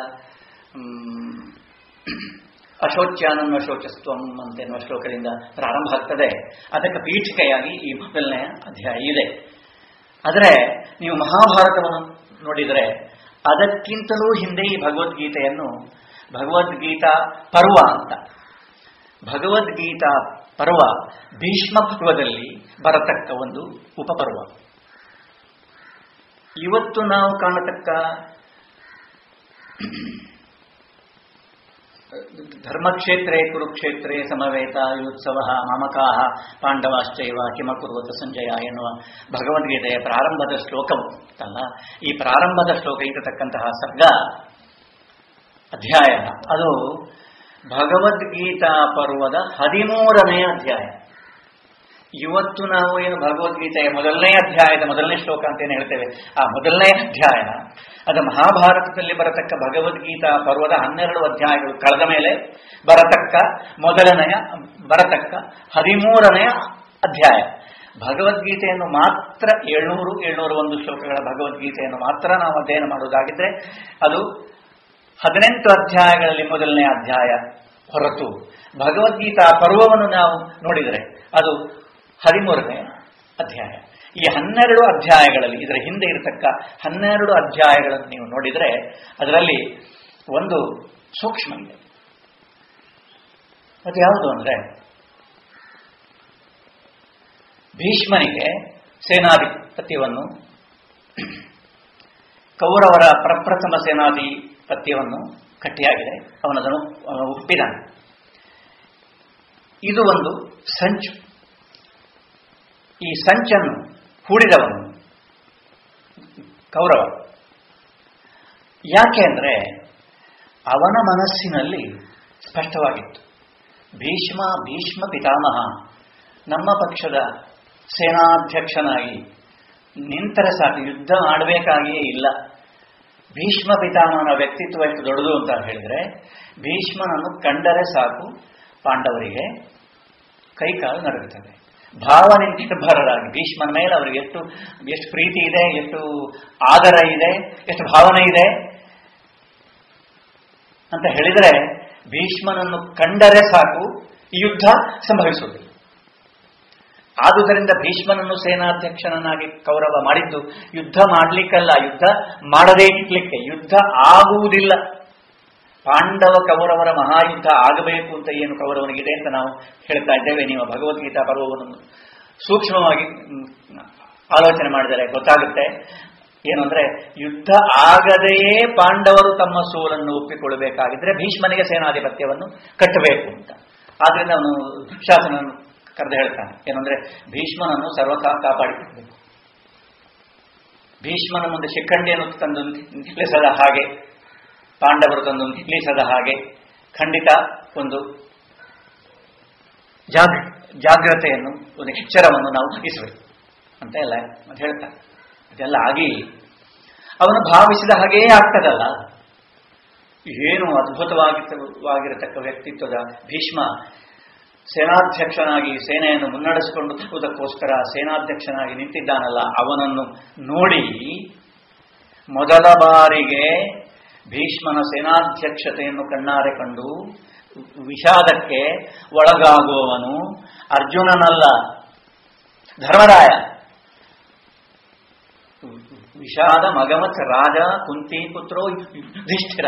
ಅಶೋಚ್ಯಾನನ್ನು ಅಶೋಚಸ್ತ್ವಂ ಅಂತ ಎನ್ನುವ ಶ್ಲೋಕದಿಂದ ಪ್ರಾರಂಭ ಆಗ್ತದೆ ಅದಕ್ಕೆ ಪೀಠಿಕೆಯಾಗಿ ಈ ಮೊದಲನೆಯ ಅಧ್ಯಾಯ ಇದೆ ಆದರೆ ನೀವು ಮಹಾಭಾರತವನ್ನು ನೋಡಿದರೆ ಅದಕ್ಕಿಂತಲೂ ಹಿಂದೆ ಈ ಭಗವದ್ಗೀತೆಯನ್ನು ಭಗವದ್ಗೀತಾ ಪರ್ವ ಅಂತ ಭಗವದ್ಗೀತಾ ಪರ್ವ ಭೀಷ್ಮ ಪರ್ವದಲ್ಲಿ ಬರತಕ್ಕ ಒಂದು ಉಪಪರ್ವ ಇವತ್ತು ನಾವು ಕಾಣತಕ್ಕ ಧರ್ಮಕ್ಷೇತ್ರೇ ಕುರುಕ್ಷೇತ್ರೇ ಸಮವೇತ ಯುತ್ಸವ ಮಮಕಾಹ ಪಾಂಡವಾಶ್ಚೈವ ಕಿಮಕುರ್ವತ ಸಂಜಯ ಎನ್ನುವ ಭಗವದ್ಗೀತೆಯ ಪ್ರಾರಂಭದ ಶ್ಲೋಕವು ಅಲ್ಲ ಈ ಪ್ರಾರಂಭದ ಶ್ಲೋಕ ಇರತಕ್ಕಂತಹ ಸರ್ಗ ಅಧ್ಯಾಯ ಅದು ಭಗವದ್ಗೀತಾ ಪರ್ವದ ಹದಿಮೂರನೇ ಅಧ್ಯಾಯ ಇವತ್ತು ನಾವು ಏನು ಭಗವದ್ಗೀತೆಯ ಮೊದಲನೇ ಅಧ್ಯಾಯದ ಮೊದಲನೇ ಶ್ಲೋಕ ಅಂತ ಏನು ಹೇಳ್ತೇವೆ ಆ ಮೊದಲನೇ ಅಧ್ಯಾಯ ಅದು ಮಹಾಭಾರತದಲ್ಲಿ ಬರತಕ್ಕ ಭಗವದ್ಗೀತಾ ಪರ್ವದ ಹನ್ನೆರಡು ಅಧ್ಯಾಯಗಳು ಕಳೆದ ಮೇಲೆ ಬರತಕ್ಕ ಮೊದಲನೆಯ ಬರತಕ್ಕ ಹದಿಮೂರನೆಯ ಅಧ್ಯಾಯ ಭಗವದ್ಗೀತೆಯನ್ನು ಮಾತ್ರ ಏಳ್ನೂರು ಏಳ್ನೂರು ಒಂದು ಶ್ಲೋಕಗಳ ಭಗವದ್ಗೀತೆಯನ್ನು ಮಾತ್ರ ನಾವು ಅಧ್ಯಯನ ಮಾಡುವುದಾಗಿದ್ರೆ ಅದು ಹದಿನೆಂಟು ಅಧ್ಯಾಯಗಳಲ್ಲಿ ಮೊದಲನೇ ಅಧ್ಯಾಯ ಹೊರತು ಭಗವದ್ಗೀತಾ ಪರ್ವವನ್ನು ನಾವು ನೋಡಿದರೆ ಅದು ಹದಿಮೂರನೇ ಅಧ್ಯಾಯ ಈ ಹನ್ನೆರಡು ಅಧ್ಯಾಯಗಳಲ್ಲಿ ಇದರ ಹಿಂದೆ ಇರತಕ್ಕ ಹನ್ನೆರಡು ಅಧ್ಯಾಯಗಳನ್ನು ನೀವು ನೋಡಿದರೆ ಅದರಲ್ಲಿ ಒಂದು ಸೂಕ್ಷ್ಮ ಇದೆ ಅದು ಯಾವುದು ಅಂದ್ರೆ ಭೀಷ್ಮನಿಗೆ ಸೇನಾಧಿಪತ್ಯವನ್ನು ಕೌರವರ ಪ್ರಪ್ರಥಮ ಸೇನಾಧಿಪತ್ಯವನ್ನು ಕಟ್ಟಿಯಾಗಿದೆ ಅವನದನ್ನು ಒಪ್ಪಿದಾನೆ ಇದು ಒಂದು ಸಂಚು ಈ ಸಂಚನ್ನು ಹೂಡಿದವನು ಕೌರವ ಯಾಕೆ ಅಂದ್ರೆ ಅವನ ಮನಸ್ಸಿನಲ್ಲಿ ಸ್ಪಷ್ಟವಾಗಿತ್ತು ಭೀಷ್ಮ ಭೀಷ್ಮ ಪಿತಾಮಹ ನಮ್ಮ ಪಕ್ಷದ ಸೇನಾಧ್ಯಕ್ಷನಾಗಿ ನಿಂತರೆ ಸಾಕು ಯುದ್ಧ ಮಾಡಬೇಕಾಗಿಯೇ ಇಲ್ಲ ಭೀಷ್ಮ ಪಿತಾಮಹನ ವ್ಯಕ್ತಿತ್ವ ಎಷ್ಟು ದೊಡ್ಡದು ಅಂತ ಹೇಳಿದ್ರೆ ಭೀಷ್ಮನನ್ನು ಕಂಡರೆ ಸಾಕು ಪಾಂಡವರಿಗೆ ಕೈಕಾಲು ನಡುಗುತ್ತದೆ ಭಾವನೆ ನಿರ್ಭರರಾಗಿ ಭೀಷ್ಮನ ಮೇಲೆ ಅವರಿಗೆ ಎಷ್ಟು ಎಷ್ಟು ಪ್ರೀತಿ ಇದೆ ಎಷ್ಟು ಆದರ ಇದೆ ಎಷ್ಟು ಭಾವನೆ ಇದೆ ಅಂತ ಹೇಳಿದರೆ ಭೀಷ್ಮನನ್ನು ಕಂಡರೆ ಸಾಕು ಈ ಯುದ್ಧ ಸಂಭವಿಸುವುದಿಲ್ಲ ಆದುದರಿಂದ ಭೀಷ್ಮನನ್ನು ಸೇನಾಧ್ಯಕ್ಷನನ್ನಾಗಿ ಕೌರವ ಮಾಡಿದ್ದು ಯುದ್ಧ ಮಾಡಲಿಕ್ಕಲ್ಲ ಯುದ್ಧ ಮಾಡದೇ ಇಟ್ಲಿಕ್ಕೆ ಯುದ್ಧ ಆಗುವುದಿಲ್ಲ ಪಾಂಡವ ಕೌರವರ ಮಹಾಯುದ್ಧ ಆಗಬೇಕು ಅಂತ ಏನು ಕೌರವನಿಗಿದೆ ಅಂತ ನಾವು ಹೇಳ್ತಾ ಇದ್ದೇವೆ ನೀವು ಭಗವದ್ಗೀತಾ ಪರ್ವವನ್ನು ಸೂಕ್ಷ್ಮವಾಗಿ ಆಲೋಚನೆ ಮಾಡಿದರೆ ಗೊತ್ತಾಗುತ್ತೆ ಏನು ಅಂದ್ರೆ ಯುದ್ಧ ಆಗದೆಯೇ ಪಾಂಡವರು ತಮ್ಮ ಸೋಲನ್ನು ಒಪ್ಪಿಕೊಳ್ಳಬೇಕಾಗಿದ್ರೆ ಭೀಷ್ಮನಿಗೆ ಸೇನಾಧಿಪತ್ಯವನ್ನು ಕಟ್ಟಬೇಕು ಅಂತ ಆದ್ರಿಂದ ಅವನು ದುಶಾಸನನ್ನು ಕರೆದು ಹೇಳ್ತಾನೆ ಏನಂದ್ರೆ ಭೀಷ್ಮನನ್ನು ಸರ್ವಕಾ ಕಾಪಾಡಿಕೊಳ್ಳಬೇಕು ಭೀಷ್ಮನ ಮುಂದೆ ಶಿಖಂಡಿಯನ್ನು ತಂದು ನಿಲ್ಲಿಸದ ಹಾಗೆ ಪಾಂಡವರು ತಂದು ನಿಲ್ಲಿಸದ ಹಾಗೆ ಖಂಡಿತ ಒಂದು ಜಾಗ್ ಜಾಗ್ರತೆಯನ್ನು ಒಂದು ಎಚ್ಚರವನ್ನು ನಾವು ವಹಿಸಬೇಕು ಅಂತ ಎಲ್ಲ ಮತ್ತೆ ಹೇಳ್ತಾರೆ ಅದೆಲ್ಲ ಆಗಿ ಅವನು ಭಾವಿಸಿದ ಹಾಗೆಯೇ ಆಗ್ತದಲ್ಲ ಏನು ಅದ್ಭುತವಾಗಿರತಕ್ಕ ವ್ಯಕ್ತಿತ್ವದ ಭೀಷ್ಮ ಸೇನಾಧ್ಯಕ್ಷನಾಗಿ ಸೇನೆಯನ್ನು ಮುನ್ನಡೆಸಿಕೊಂಡು ಹೋಗುವುದಕ್ಕೋಸ್ಕರ ಸೇನಾಧ್ಯಕ್ಷನಾಗಿ ನಿಂತಿದ್ದಾನಲ್ಲ ಅವನನ್ನು ನೋಡಿ ಮೊದಲ ಬಾರಿಗೆ ಭೀಷ್ಮನ ಸೇನಾಧ್ಯಕ್ಷತೆಯನ್ನು ಕಣ್ಣಾರೆ ಕಂಡು ವಿಷಾದಕ್ಕೆ ಒಳಗಾಗುವವನು ಅರ್ಜುನನಲ್ಲ ಧರ್ಮರಾಯ ವಿಷಾದ ಮಗಮತ್ ರಾಜ ಕುಂತಿ ಪುತ್ರೋ ಯುಧಿಷ್ಠಿರ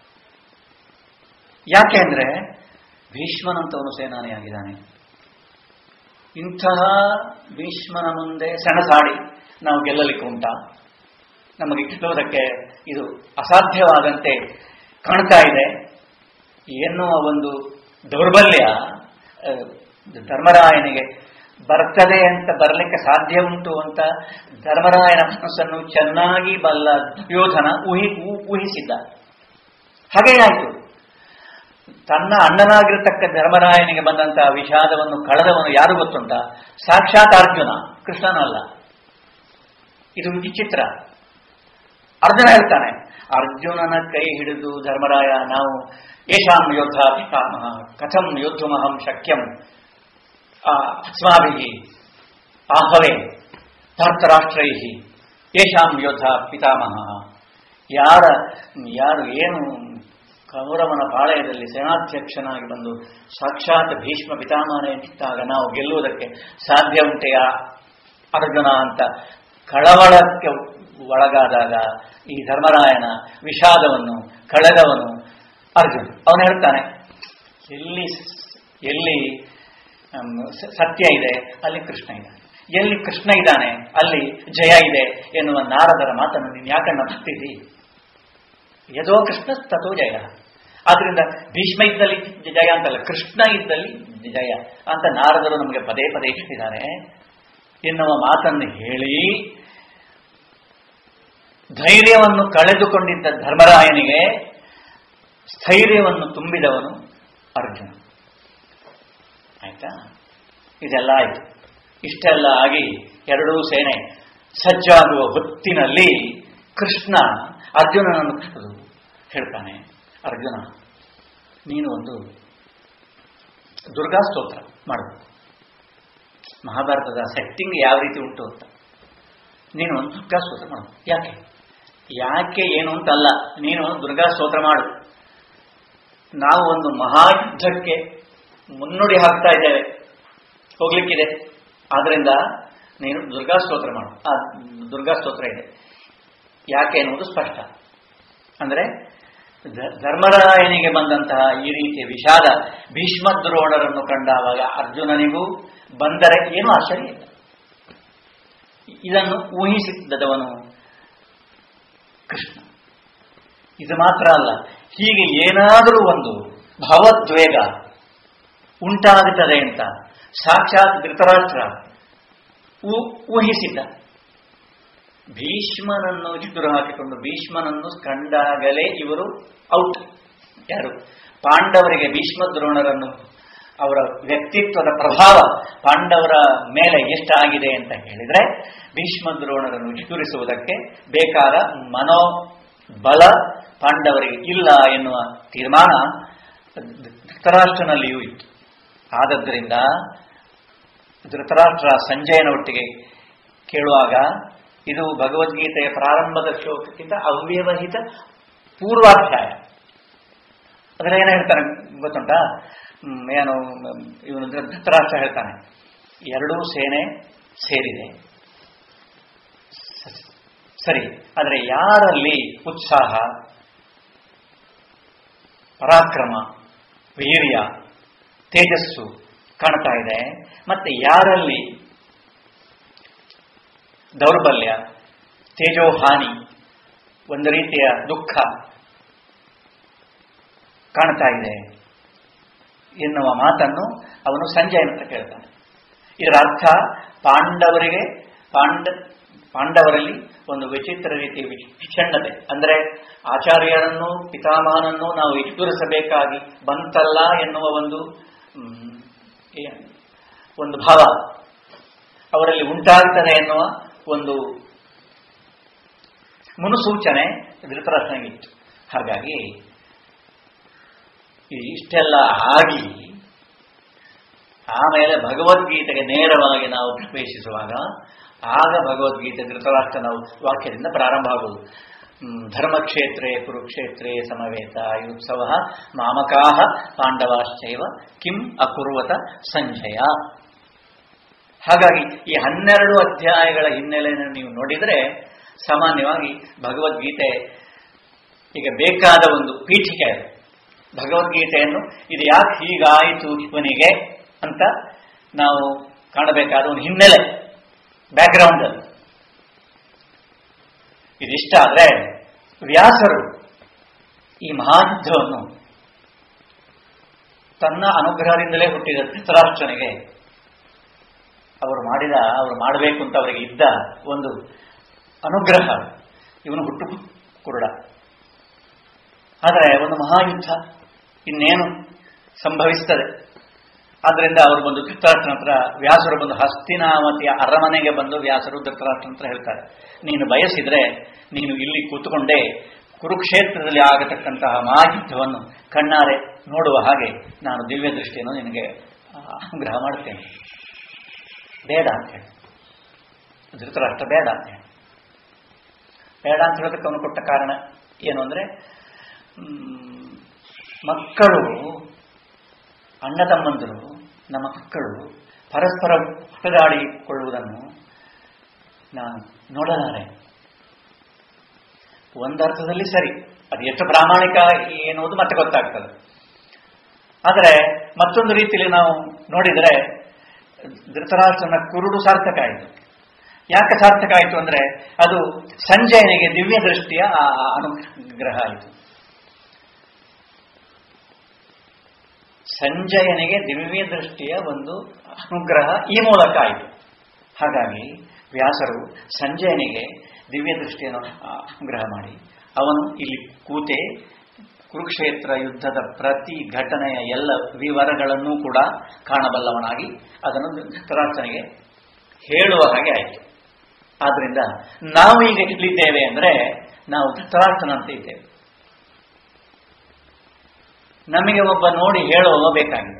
ಯಾಕೆಂದ್ರೆ ಭೀಷ್ಮನಂತವನು ಸೇನಾನಿಯಾಗಿದ್ದಾನೆ ಇಂತಹ ಭೀಷ್ಮನ ಮುಂದೆ ಸೆಣಸಾಡಿ ನಾವು ಗೆಲ್ಲಲಿಕ್ಕೆ ಉಂಟಾ ನಮಗೆ ಗೆಲ್ಲುವುದಕ್ಕೆ ಇದು ಅಸಾಧ್ಯವಾದಂತೆ ಕಾಣ್ತಾ ಇದೆ ಎನ್ನುವ ಒಂದು ದೌರ್ಬಲ್ಯ ಧರ್ಮರಾಯನಿಗೆ ಬರ್ತದೆ ಅಂತ ಬರಲಿಕ್ಕೆ ಸಾಧ್ಯ ಉಂಟು ಅಂತ ಧರ್ಮರಾಯನ ಮನಸ್ಸನ್ನು ಚೆನ್ನಾಗಿ ಬಲ್ಲ ದುರ್ಯೋಧನ ಊಹಿ ಊಹಿಸಿದ್ದ ಹಾಗೇ ಆಯಿತು ತನ್ನ ಅಣ್ಣನಾಗಿರತಕ್ಕ ಧರ್ಮರಾಯನಿಗೆ ಬಂದಂತಹ ವಿಷಾದವನ್ನು ಕಳೆದವನು ಯಾರು ಗೊತ್ತುಂಟ ಸಾಕ್ಷಾತ್ ಅರ್ಜುನ ಕೃಷ್ಣನಲ್ಲ ಇದು ವಿಚಿತ್ರ ಅರ್ಜುನ ಹೇಳ್ತಾನೆ ಅರ್ಜುನನ ಕೈ ಹಿಡಿದು ಧರ್ಮರಾಯ ನಾವು ಯಶಾಂ ಯೋಧ ಪಿತಾಮಹ ಕಥಂ ಯೋದ್ಧುಮಹಂ ಶಕ್ಯಂ ಅಸ್ಮಾಭಿ ಆಹವೇ ಧಾರ್ತರಾಷ್ಟ್ರೈ ಯಶಾಂ ಯೋಧ ಪಿತಾಮಹ ಯಾರ ಯಾರು ಏನು ಕೌರವನ ಪಾಳಯದಲ್ಲಿ ಸೇನಾಧ್ಯಕ್ಷನಾಗಿ ಬಂದು ಸಾಕ್ಷಾತ್ ಭೀಷ್ಮ ಪಿತಾಮಹನೇ ನಿಂತಾಗ ನಾವು ಗೆಲ್ಲುವುದಕ್ಕೆ ಸಾಧ್ಯ ಉಂಟೆಯ ಅರ್ಜುನ ಅಂತ ಕಳವಳಕ್ಕೆ ಒಳಗಾದಾಗ ಈ ಧರ್ಮರಾಯನ ವಿಷಾದವನ್ನು ಕಳೆದವನು ಅರ್ಜುನ ಅವನು ಹೇಳ್ತಾನೆ ಎಲ್ಲಿ ಎಲ್ಲಿ ಸತ್ಯ ಇದೆ ಅಲ್ಲಿ ಕೃಷ್ಣ ಇದ್ದಾನೆ ಎಲ್ಲಿ ಕೃಷ್ಣ ಇದ್ದಾನೆ ಅಲ್ಲಿ ಜಯ ಇದೆ ಎನ್ನುವ ನಾರದರ ಮಾತನ್ನು ನೀನು ಯಾಕನ್ನ ಬರ್ತಿದ್ದಿ ಯದೋ ಕೃಷ್ಣ ತಥೋ ಜಯ ಆದ್ರಿಂದ ಭೀಷ್ಮ ಇದ್ದಲ್ಲಿ ಜಯ ಅಂತಲ್ಲ ಕೃಷ್ಣ ಇದ್ದಲ್ಲಿ ಜಯ ಅಂತ ನಾರದರು ನಮಗೆ ಪದೇ ಪದೇ ಹೇಳಿದ್ದಾರೆ ಎನ್ನುವ ಮಾತನ್ನು ಹೇಳಿ ಧೈರ್ಯವನ್ನು ಕಳೆದುಕೊಂಡಿದ್ದ ಧರ್ಮರಾಯನಿಗೆ ಸ್ಥೈರ್ಯವನ್ನು ತುಂಬಿದವನು ಅರ್ಜುನ ಆಯ್ತಾ ಇದೆಲ್ಲ ಆಯ್ತು ಇಷ್ಟೆಲ್ಲ ಆಗಿ ಎರಡೂ ಸೇನೆ ಸಜ್ಜಾಗುವ ಹೊತ್ತಿನಲ್ಲಿ ಕೃಷ್ಣ ಅರ್ಜುನನನ್ನು ಕರೆದು ಹೇಳ್ತಾನೆ ಅರ್ಜುನ ನೀನು ಒಂದು ದುರ್ಗಾ ಸ್ತೋತ್ರ ಮಾಡಬೇಕು ಮಹಾಭಾರತದ ಸೆಟ್ಟಿಂಗ್ ಯಾವ ರೀತಿ ಉಂಟು ಅಂತ ನೀನು ಒಂದು ದುರ್ಗಾ ಸ್ತೋತ್ರ ಮಾಡು ಯಾಕೆ ಯಾಕೆ ಏನು ಅಂತಲ್ಲ ನೀನು ದುರ್ಗಾ ಸ್ತೋತ್ರ ಮಾಡು ನಾವು ಒಂದು ಮಹಾಯುದ್ಧಕ್ಕೆ ಮುನ್ನುಡಿ ಹಾಕ್ತಾ ಇದ್ದೇವೆ ಹೋಗ್ಲಿಕ್ಕಿದೆ ಆದ್ರಿಂದ ನೀನು ದುರ್ಗಾ ಸ್ತೋತ್ರ ಮಾಡು ಆ ದುರ್ಗಾ ಸ್ತೋತ್ರ ಇದೆ ಯಾಕೆ ಎನ್ನುವುದು ಸ್ಪಷ್ಟ ಅಂದರೆ ಧ- ಧರ್ಮರಾಯನಿಗೆ ಬಂದಂತಹ ಈ ರೀತಿಯ ವಿಷಾದ ಭೀಷ್ಮ ದ್ರೋಣರನ್ನು ಕಂಡಾಗ ಅರ್ಜುನನಿಗೂ ಬಂದರೆ ಏನೂ ಆಶ್ಚರ್ಯ ಇಲ್ಲ ಇದನ್ನು ಊಹಿಸಿದ್ದವನು ಕೃಷ್ಣ ಇದು ಮಾತ್ರ ಅಲ್ಲ ಹೀಗೆ ಏನಾದರೂ ಒಂದು ಭಾವೋದ್ವೇಗ ಉಂಟಾಗುತ್ತದೆ ಅಂತ ಸಾಕ್ಷಾತ್ ಧೃತರಾಷ್ಟ್ರ ಊ- ಊಹಿಸಿದ್ದ ಭೀಷ್ಮನನ್ನು ಎದುರು ಹಾಕಿಕೊಂಡು ಭೀಷ್ಮನನ್ನು ಕಂಡಾಗಲೇ ಇವರು ಔಟ್ ಯಾರು ಪಾಂಡವರಿಗೆ ಭೀಷ್ಮ ದ್ರೋಣರನ್ನು ಅವರ ವ್ಯಕ್ತಿತ್ವದ ಪ್ರಭಾವ ಪಾಂಡವರ ಮೇಲೆ ಎಷ್ಟಾಗಿದೆ ಅಂತ ಹೇಳಿದ್ರೆ ಭೀಷ್ಮ ದ್ರೋಣರನ್ನು ಎದುರಿಸುವುದಕ್ಕೆ ಬೇಕಾದ ಮನೋಬಲ ಪಾಂಡವರಿಗೆ ಇಲ್ಲ ಎನ್ನುವ ತೀರ್ಮಾನ ಧೃತರಾಷ್ಟ್ರನಲ್ಲಿಯೂ ಇತ್ತು ಆದದ್ದರಿಂದ ಧೃತರಾಷ್ಟ್ರ ಸಂಜಯನ ಒಟ್ಟಿಗೆ ಕೇಳುವಾಗ ಇದು ಭಗವದ್ಗೀತೆಯ ಪ್ರಾರಂಭದ ಶ್ಲೋಕಕ್ಕಿಂತ ಅವ್ಯವಹಿತ ಪೂರ್ವಾಧ್ಯಾಯ ಅದರ ಏನು ಹೇಳ್ತಾನೆ ಗೊತ್ತುಂಟಾ ಹ್ಮ್, ಏನು ಮ್, ಇವನು ಧೃ- ಧೃತರಾಷ್ಟ್ರ ಹೇಳ್ತಾನೆ ಎರಡೂ ಸೇನೆ ಸೇರಿದೆ ಸ- ಸರಿ ಆದರೆ ಯಾರಲ್ಲಿ ಉತ್ಸಾಹ ಪರಾಕ್ರಮ ವೀರ್ಯ ತೇಜಸ್ಸು ಕಾಣ್ತಾ ಇದೆ ಮತ್ತೆ ಯಾರಲ್ಲಿ ದೌರ್ಬಲ್ಯ ತೇಜೋಹಾನಿ ಒಂದು ರೀತಿಯ ದುಃಖ ಕಾಣ್ತಾ ಇದೆ ಎನ್ನುವ ಮಾತನ್ನು ಅವನು ಸಂಜಯನ ಹತ್ರ ಕೇಳ್ತಾನೆ ಇದರ ಅರ್ಥ ಪಾಂಡವರಿಗೆ ಪಾಂಡ ಪಾಂಡವರಲ್ಲಿ ಒಂದು ವಿಚಿತ್ರ ರೀತಿಯ ವಿಚ್- ವಿಚ್ಛನ್ನತೆ ಅಂದರೆ ಆಚಾರ್ಯರನ್ನು ಪಿತಾಮಹನನ್ನು ನಾವು ಎದುರಿಸಬೇಕಾಗಿ ಬಂತಲ್ಲ ಎನ್ನುವ ಒಂದು ಮ್, ಏ- ಒಂದು ಭಾವ ಅವರಲ್ಲಿ ಉಂಟಾಗ್ತದೆ ಎನ್ನುವ ಒಂದು ಮುನ್ಸೂಚನೆ ಧೃತರಾಷ್ಟ್ರನಿಗಿತ್ತು ಹಾಗಾಗಿ ಈ ಇಷ್ಟೆಲ್ಲ ಆಗಿ ಆಮೇಲೆ ಭಗವದ್ಗೀತೆಗೆ ನೇರವಾಗಿ ನಾವು ಪ್ರವೇಶಿಸುವಾಗ ಆಗ ಭಗವದ್ಗೀತೆ ಧೃತರಾಷ್ಟ್ರನ ವಾಕ್ಯದಿಂದ ಪ್ರಾರಂಭ ಆಗುವುದು ಹ್ಮ್, ಧರ್ಮಕ್ಷೇತ್ರೇ ಕುರುಕ್ಷೇತ್ರೇ ಸಮವೇತ ಯುತ್ಸವ ಮಾಮಕಾಹ ಪಾಂಡವಾಶ್ಚೈವ ಕಿಂ ಅಕುರ್ವತ ಸಂಜಯ ಹಾಗಾಗಿ ಈ ಹನ್ನೆರಡು ಅಧ್ಯಾಯಗಳ ಹಿನ್ನೆಲೆಯನ್ನು ನೀವು ನೋಡಿದರೆ ಸಾಮಾನ್ಯವಾಗಿ ಭಗವದ್ಗೀತೆ ಈಗ ಬೇಕಾದ ಒಂದು ಪೀಠಿಕೆ ಅದು ಭಗವದ್ಗೀತೆಯನ್ನು ಇದು ಯಾಕೆ ಹೀಗಾಯಿತು ಇವನಿಗೆ ಅಂತ ನಾವು ಕಾಣಬೇಕಾದ ಒಂದು ಹಿನ್ನೆಲೆ ಬ್ಯಾಕ್ಗ್ರೌಂಡ್ ಅದು ಇದಿಷ್ಟ ಆದರೆ ವ್ಯಾಸರು ಈ ಮಹಾಯುದ್ಧವನ್ನು ತನ್ನ ಅನುಗ್ರಹದಿಂದಲೇ ಹುಟ್ಟಿದ ಧೃತರಾಷ್ಟ್ರನಿಗೆ ಅವರು ಮಾಡಿದ ಅವರು ಮಾಡಬೇಕು ಅಂತ ಅವರಿಗೆ ಇದ್ದ ಒಂದು ಅನುಗ್ರಹ ಇವನು ಹುಟ್ಟು ಕುರುಡ ಆದರೆ ಒಂದು ಮಹಾಯುದ್ಧ ಇನ್ನೇನು ಸಂಭವಿಸ್ತದೆ ಆದ್ದರಿಂದ ಅವರು ಬಂದು ಧೃತರಾಷ್ಟ್ರನ ಹತ್ರ ವ್ಯಾಸರು ಬಂದು ಹಸ್ತಿನಾವತಿಯ ಅರಮನೆಗೆ ಬಂದು ವ್ಯಾಸರು ಧೃತರಾಷ್ಟ್ರನ ಹತ್ರ ಹೇಳ್ತಾರೆ ನೀನು ಬಯಸಿದ್ರೆ ನೀನು ಇಲ್ಲಿ ಕೂತುಕೊಂಡೇ ಕುರುಕ್ಷೇತ್ರದಲ್ಲಿ ಆಗತಕ್ಕಂತಹ ಮಹಾಯುದ್ಧವನ್ನು ಕಣ್ಣಾರೆ ನೋಡುವ ಹಾಗೆ ನಾನು ದಿವ್ಯ ದೃಷ್ಟಿಯನ್ನು ನಿನಗೆ ಆ, ಅನುಗ್ರಹ ಮಾಡುತ್ತೇನೆ ಬೇಡ ಅಂತ ಹೇಳಿ ಧೃತರಾಷ್ಟ್ರ ಬೇಡ ಅಂತ ಹೇಳಿ ಬೇಡ ಅಂತ ಹೇಳೋದಕ್ಕೆ ಅವನು ಕೊಟ್ಟ ಕಾರಣ ಏನು ಅಂದ್ರೆ ಮ್, ಮಕ್ಕಳು ಅಣ್ಣ ತಮ್ಮಂದರು ನಮ್ಮ ಮಕ್ಕಳು ಪರಸ್ಪರ ಹೊಡೆದಾಡಿಕೊಳ್ಳುವುದನ್ನು ನಾನು ನೋಡಲಾರೆ ಒಂದರ್ಥದಲ್ಲಿ ಸರಿ ಅದು ಎಷ್ಟು ಪ್ರಾಮಾಣಿಕ ಎನ್ನುವುದು ಮತ್ತೆ ಗೊತ್ತಾಗ್ತದೆ ಆದರೆ ಮತ್ತೊಂದು ರೀತಿಯಲ್ಲಿ ನಾವು ನೋಡಿದರೆ ಧೃತರಾಷ್ಟ್ರನ ಕುರುಡು ಸಾರ್ಥಕ ಆಯಿತು ಯಾಕೆ ಸಾರ್ಥಕ ಆಯಿತು ಅಂದ್ರೆ ಅದು ಸಂಜಯನಿಗೆ ದಿವ್ಯ ದೃಷ್ಟಿಯ ಆ ಆ ಅನುಗ್ರಹ ಆಯಿತು ಸಂಜಯನಿಗೆ ದಿವ್ಯ ದೃಷ್ಟಿಯ ಒಂದು ಅನುಗ್ರಹ ಈ ಮೂಲಕ ಆಯಿತು ಹಾಗಾಗಿ ವ್ಯಾಸರು ಸಂಜಯನಿಗೆ ದಿವ್ಯ ದೃಷ್ಟಿಯನ್ನು ಅನುಗ್ರಹ ಮಾಡಿ ಅವನು ಇಲ್ಲಿ ಕೂತೆ ಕುರುಕ್ಷೇತ್ರ ಯುದ್ಧದ ಪ್ರತಿ ಘಟನೆಯ ಎಲ್ಲ ವಿವರಗಳನ್ನೂ ಕೂಡ ಕಾಣಬಲ್ಲವನಾಗಿ ಅದನ್ನು ಧೃತರಾಷ್ಟ್ರನಿಗೆ ಹೇಳುವ ಹಾಗೆ ಆಯಿತು ಆದ್ರಿಂದ ನಾವು ಈಗ ಇಲ್ಲಿದ್ದೇವೆ ಅಂದ್ರೆ ನಾವು ಧೃತರಾಷ್ಟ್ರನಂತೆ ಇದ್ದೇವೆ ನಮಗೆ ಒಬ್ಬ ನೋಡಿ ಹೇಳುವ ಬೇಕಾಗಿದೆ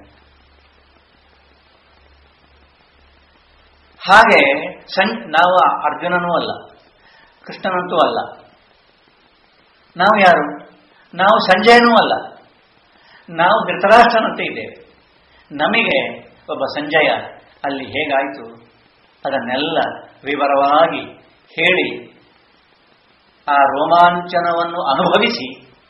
ಹಾಗೆ ಸಂ ನಾವು ಅರ್ಜುನನೂ ಅಲ್ಲ ಕೃಷ್ಣನಂತೂ ಅಲ್ಲ ನಾವು ಯಾರು ನಾವು ಸಂಜಯನೂ ಅಲ್ಲ ನಾವು ಧೃತರಾಷ್ಟ್ರನಂತೆ ಇದ್ದೇವೆ ನಮಗೆ ಒಬ್ಬ ಸಂಜಯ ಅಲ್ಲಿ ಹೇಗಾಯಿತು ಅದನ್ನೆಲ್ಲ ವಿವರವಾಗಿ ಹೇಳಿ ಆ ರೋಮಾಂಚನವನ್ನು ಅನುಭವಿಸಿ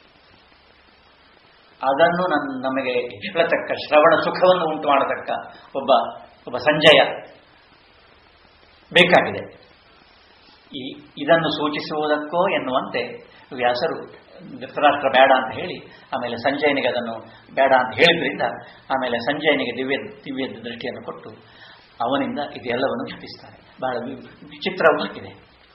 ಅದನ್ನು ನನ್ನ ನಮಗೆ ಹೇಳತಕ್ಕ ಶ್ರವಣ ಸುಖವನ್ನು ಉಂಟು ಮಾಡತಕ್ಕ ಒಬ್ಬ ಒಬ್ಬ ಸಂಜಯ ಬೇಕಾಗಿದೆ ಈ ಇದನ್ನು ಸೂಚಿಸುವುದಕ್ಕೋ ಎನ್ನುವಂತೆ ವ್ಯಾಸರು ಧೃತರಾಷ್ಟ್ರ ಬೇಡ ಅಂತ ಹೇಳಿ ಆಮೇಲೆ ಸಂಜಯನಿಗೆ ಅದನ್ನು ಬೇಡ ಅಂತ ಹೇಳಿದ್ರಿಂದ ಆಮೇಲೆ ಸಂಜಯನಿಗೆ ದಿವ್ಯ ದಿವ್ಯ ದೃಷ್ಟಿಯನ್ನು ಕೊಟ್ಟು ಅವನಿಂದ ಇದೆಲ್ಲವನ್ನು ಜಪಿಸ್ತಾರೆ ಬಹಳ ವಿಚಿತ್ರವಾಗಿದೆ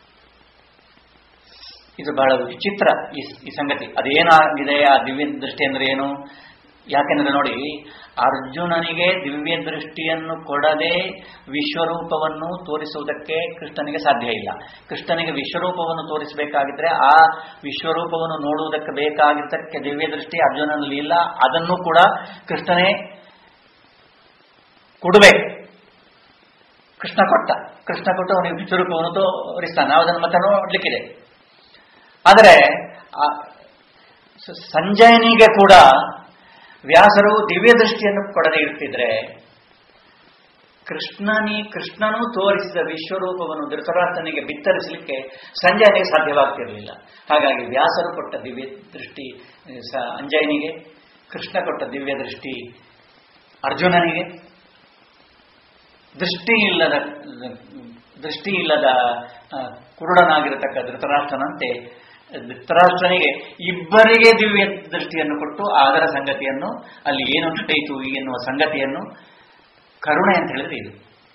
ಇದು ಬಹಳ ವಿಚಿತ್ರ ಈ ಈ ಸಂಗತಿ ಅದೇನಾಗಿದೆ ಆ ದಿವ್ಯ ದೃಷ್ಟಿ ಅಂದ್ರೆ ಏನು ಯಾಕೆಂದ್ರೆ ನೋಡಿ ಅರ್ಜುನನಿಗೆ ದಿವ್ಯ ದೃಷ್ಟಿಯನ್ನು ಕೊಡದೆ ವಿಶ್ವರೂಪವನ್ನು ತೋರಿಸುವುದಕ್ಕೆ ಕೃಷ್ಣನಿಗೆ ಸಾಧ್ಯ ಇಲ್ಲ ಕೃಷ್ಣನಿಗೆ ವಿಶ್ವರೂಪವನ್ನು ತೋರಿಸಬೇಕಾಗಿದ್ರೆ ಆ ವಿಶ್ವರೂಪವನ್ನು ನೋಡುವುದಕ್ಕೆ ಬೇಕಾಗಿದ್ದಕ್ಕೆ ದಿವ್ಯ ದೃಷ್ಟಿ ಅರ್ಜುನನಲ್ಲಿ ಇಲ್ಲ ಅದನ್ನು ಕೂಡ ಕೃಷ್ಣನೇ ಕೊಡಬೇಕು ಕೃಷ್ಣ ಕೊಟ್ಟ ಕೃಷ್ಣ ಕೊಟ್ಟು ಅವನಿಗೆ ವಿಶ್ವರೂಪವನ್ನು ತೋರಿಸ್ತಾನೆ ನಾವು ಅದನ್ನು ಮತ್ತೆ ನೋಡ್ಲಿಕ್ಕಿದೆ ಆದರೆ ಸಂಜಯನಿಗೆ ಕೂಡ ವ್ಯಾಸರು ದಿವ್ಯ ದೃಷ್ಟಿಯನ್ನು ಕೊಡದೇ ಇರ್ತಿದ್ರೆ ಕೃಷ್ಣನಿ ಕೃಷ್ಣನು ತೋರಿಸಿದ ವಿಶ್ವರೂಪವನ್ನು ಧೃತರಾಷ್ಟ್ರನಿಗೆ ಬಿತ್ತರಿಸಲಿಕ್ಕೆ ಸಂಜಯನಿಗೆ ಸಾಧ್ಯವಾಗ್ತಿರಲಿಲ್ಲ ಹಾಗಾಗಿ ವ್ಯಾಸರು ಕೊಟ್ಟ ದಿವ್ಯ ದೃಷ್ಟಿ ಸಂಜಯನಿಗೆ ಕೃಷ್ಣ ಕೊಟ್ಟ ದಿವ್ಯ ದೃಷ್ಟಿ ಅರ್ಜುನನಿಗೆ ದೃಷ್ಟಿ ಇಲ್ಲದ ದೃಷ್ಟಿ ಇಲ್ಲದ ಕುರುಡನಾಗಿರತಕ್ಕ ಧೃತರಾಷ್ಟ್ರನಂತೆ ಧೃತರಾಷ್ಟ್ರನಿಗೆ ಇಬ್ಬರಿಗೆ ದಿವ್ಯ ದೃಷ್ಟಿಯನ್ನು ಕೊಟ್ಟು ಅದರ ಸಂಗತಿಯನ್ನು ಅಲ್ಲಿ ಏನು ನಡೆಯಿತು ಎನ್ನುವ ಸಂಗತಿಯನ್ನು ಕರುಣೆ ಅಂತ ಹೇಳಿದ್ರೆ ಇದು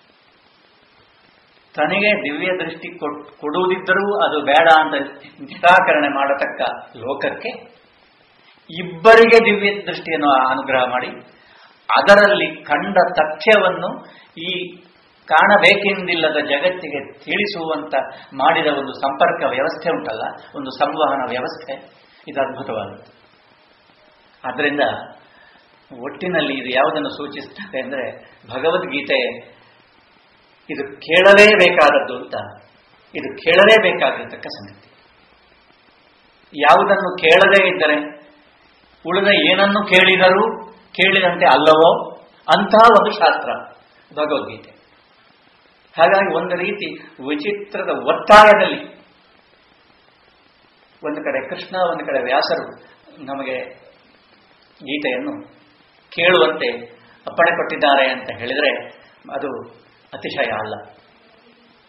ತನಗೆ ದಿವ್ಯ ದೃಷ್ಟಿ ಕೊಡುವುದಿದ್ದರೂ ಅದು ಬೇಡ ಅಂತ ನಿರಾಕರಣೆ ಮಾಡತಕ್ಕ ಲೋಕಕ್ಕೆ ಇಬ್ಬರಿಗೆ ದಿವ್ಯ ದೃಷ್ಟಿಯನ್ನು ಅನುಗ್ರಹ ಮಾಡಿ ಅದರಲ್ಲಿ ಕಂಡ ತಥ್ಯವನ್ನು ಈ ಕಾಣಬೇಕೆಂದಿಲ್ಲದ ಜಗತ್ತಿಗೆ ತಿಳಿಸುವಂತ ಮಾಡಿದ ಒಂದು ಸಂಪರ್ಕ ವ್ಯವಸ್ಥೆ ಉಂಟಲ್ಲ ಒಂದು ಸಂವಹನ ವ್ಯವಸ್ಥೆ ಇದು ಅದ್ಭುತವಾದದ್ದು ಆದ್ದರಿಂದ ಒಟ್ಟಿನಲ್ಲಿ ಇದು ಯಾವುದನ್ನು ಸೂಚಿಸುತ್ತದೆ ಅಂದರೆ ಭಗವದ್ಗೀತೆ ಇದು ಕೇಳಲೇಬೇಕಾದದ್ದು ಅಂತ ಇದು ಕೇಳಲೇಬೇಕಾಗಿರ್ತಕ್ಕ ಸಂಗತಿ ಯಾವುದನ್ನು ಕೇಳದೇ ಇದ್ದರೆ ಉಳಿದ ಏನನ್ನು ಕೇಳಿದರೂ ಕೇಳಿದಂತೆ ಅಲ್ಲವೋ ಅಂತಹ ಒಂದು ಶಾಸ್ತ್ರ ಭಗವದ್ಗೀತೆ ಹಾಗಾಗಿ ಒಂದು ರೀತಿ ವಿಚಿತ್ರದ ಒತ್ತಾಯದಲ್ಲಿ ಒಂದು ಕಡೆ ಕೃಷ್ಣ ಒಂದು ಕಡೆ ವ್ಯಾಸರು ನಮಗೆ ಗೀತೆಯನ್ನು ಕೇಳುವಂತೆ ಅಪ್ಪಣೆ ಕೊಟ್ಟಿದ್ದಾರೆ ಅಂತ ಹೇಳಿದರೆ ಅದು ಅತಿಶಯ ಅಲ್ಲ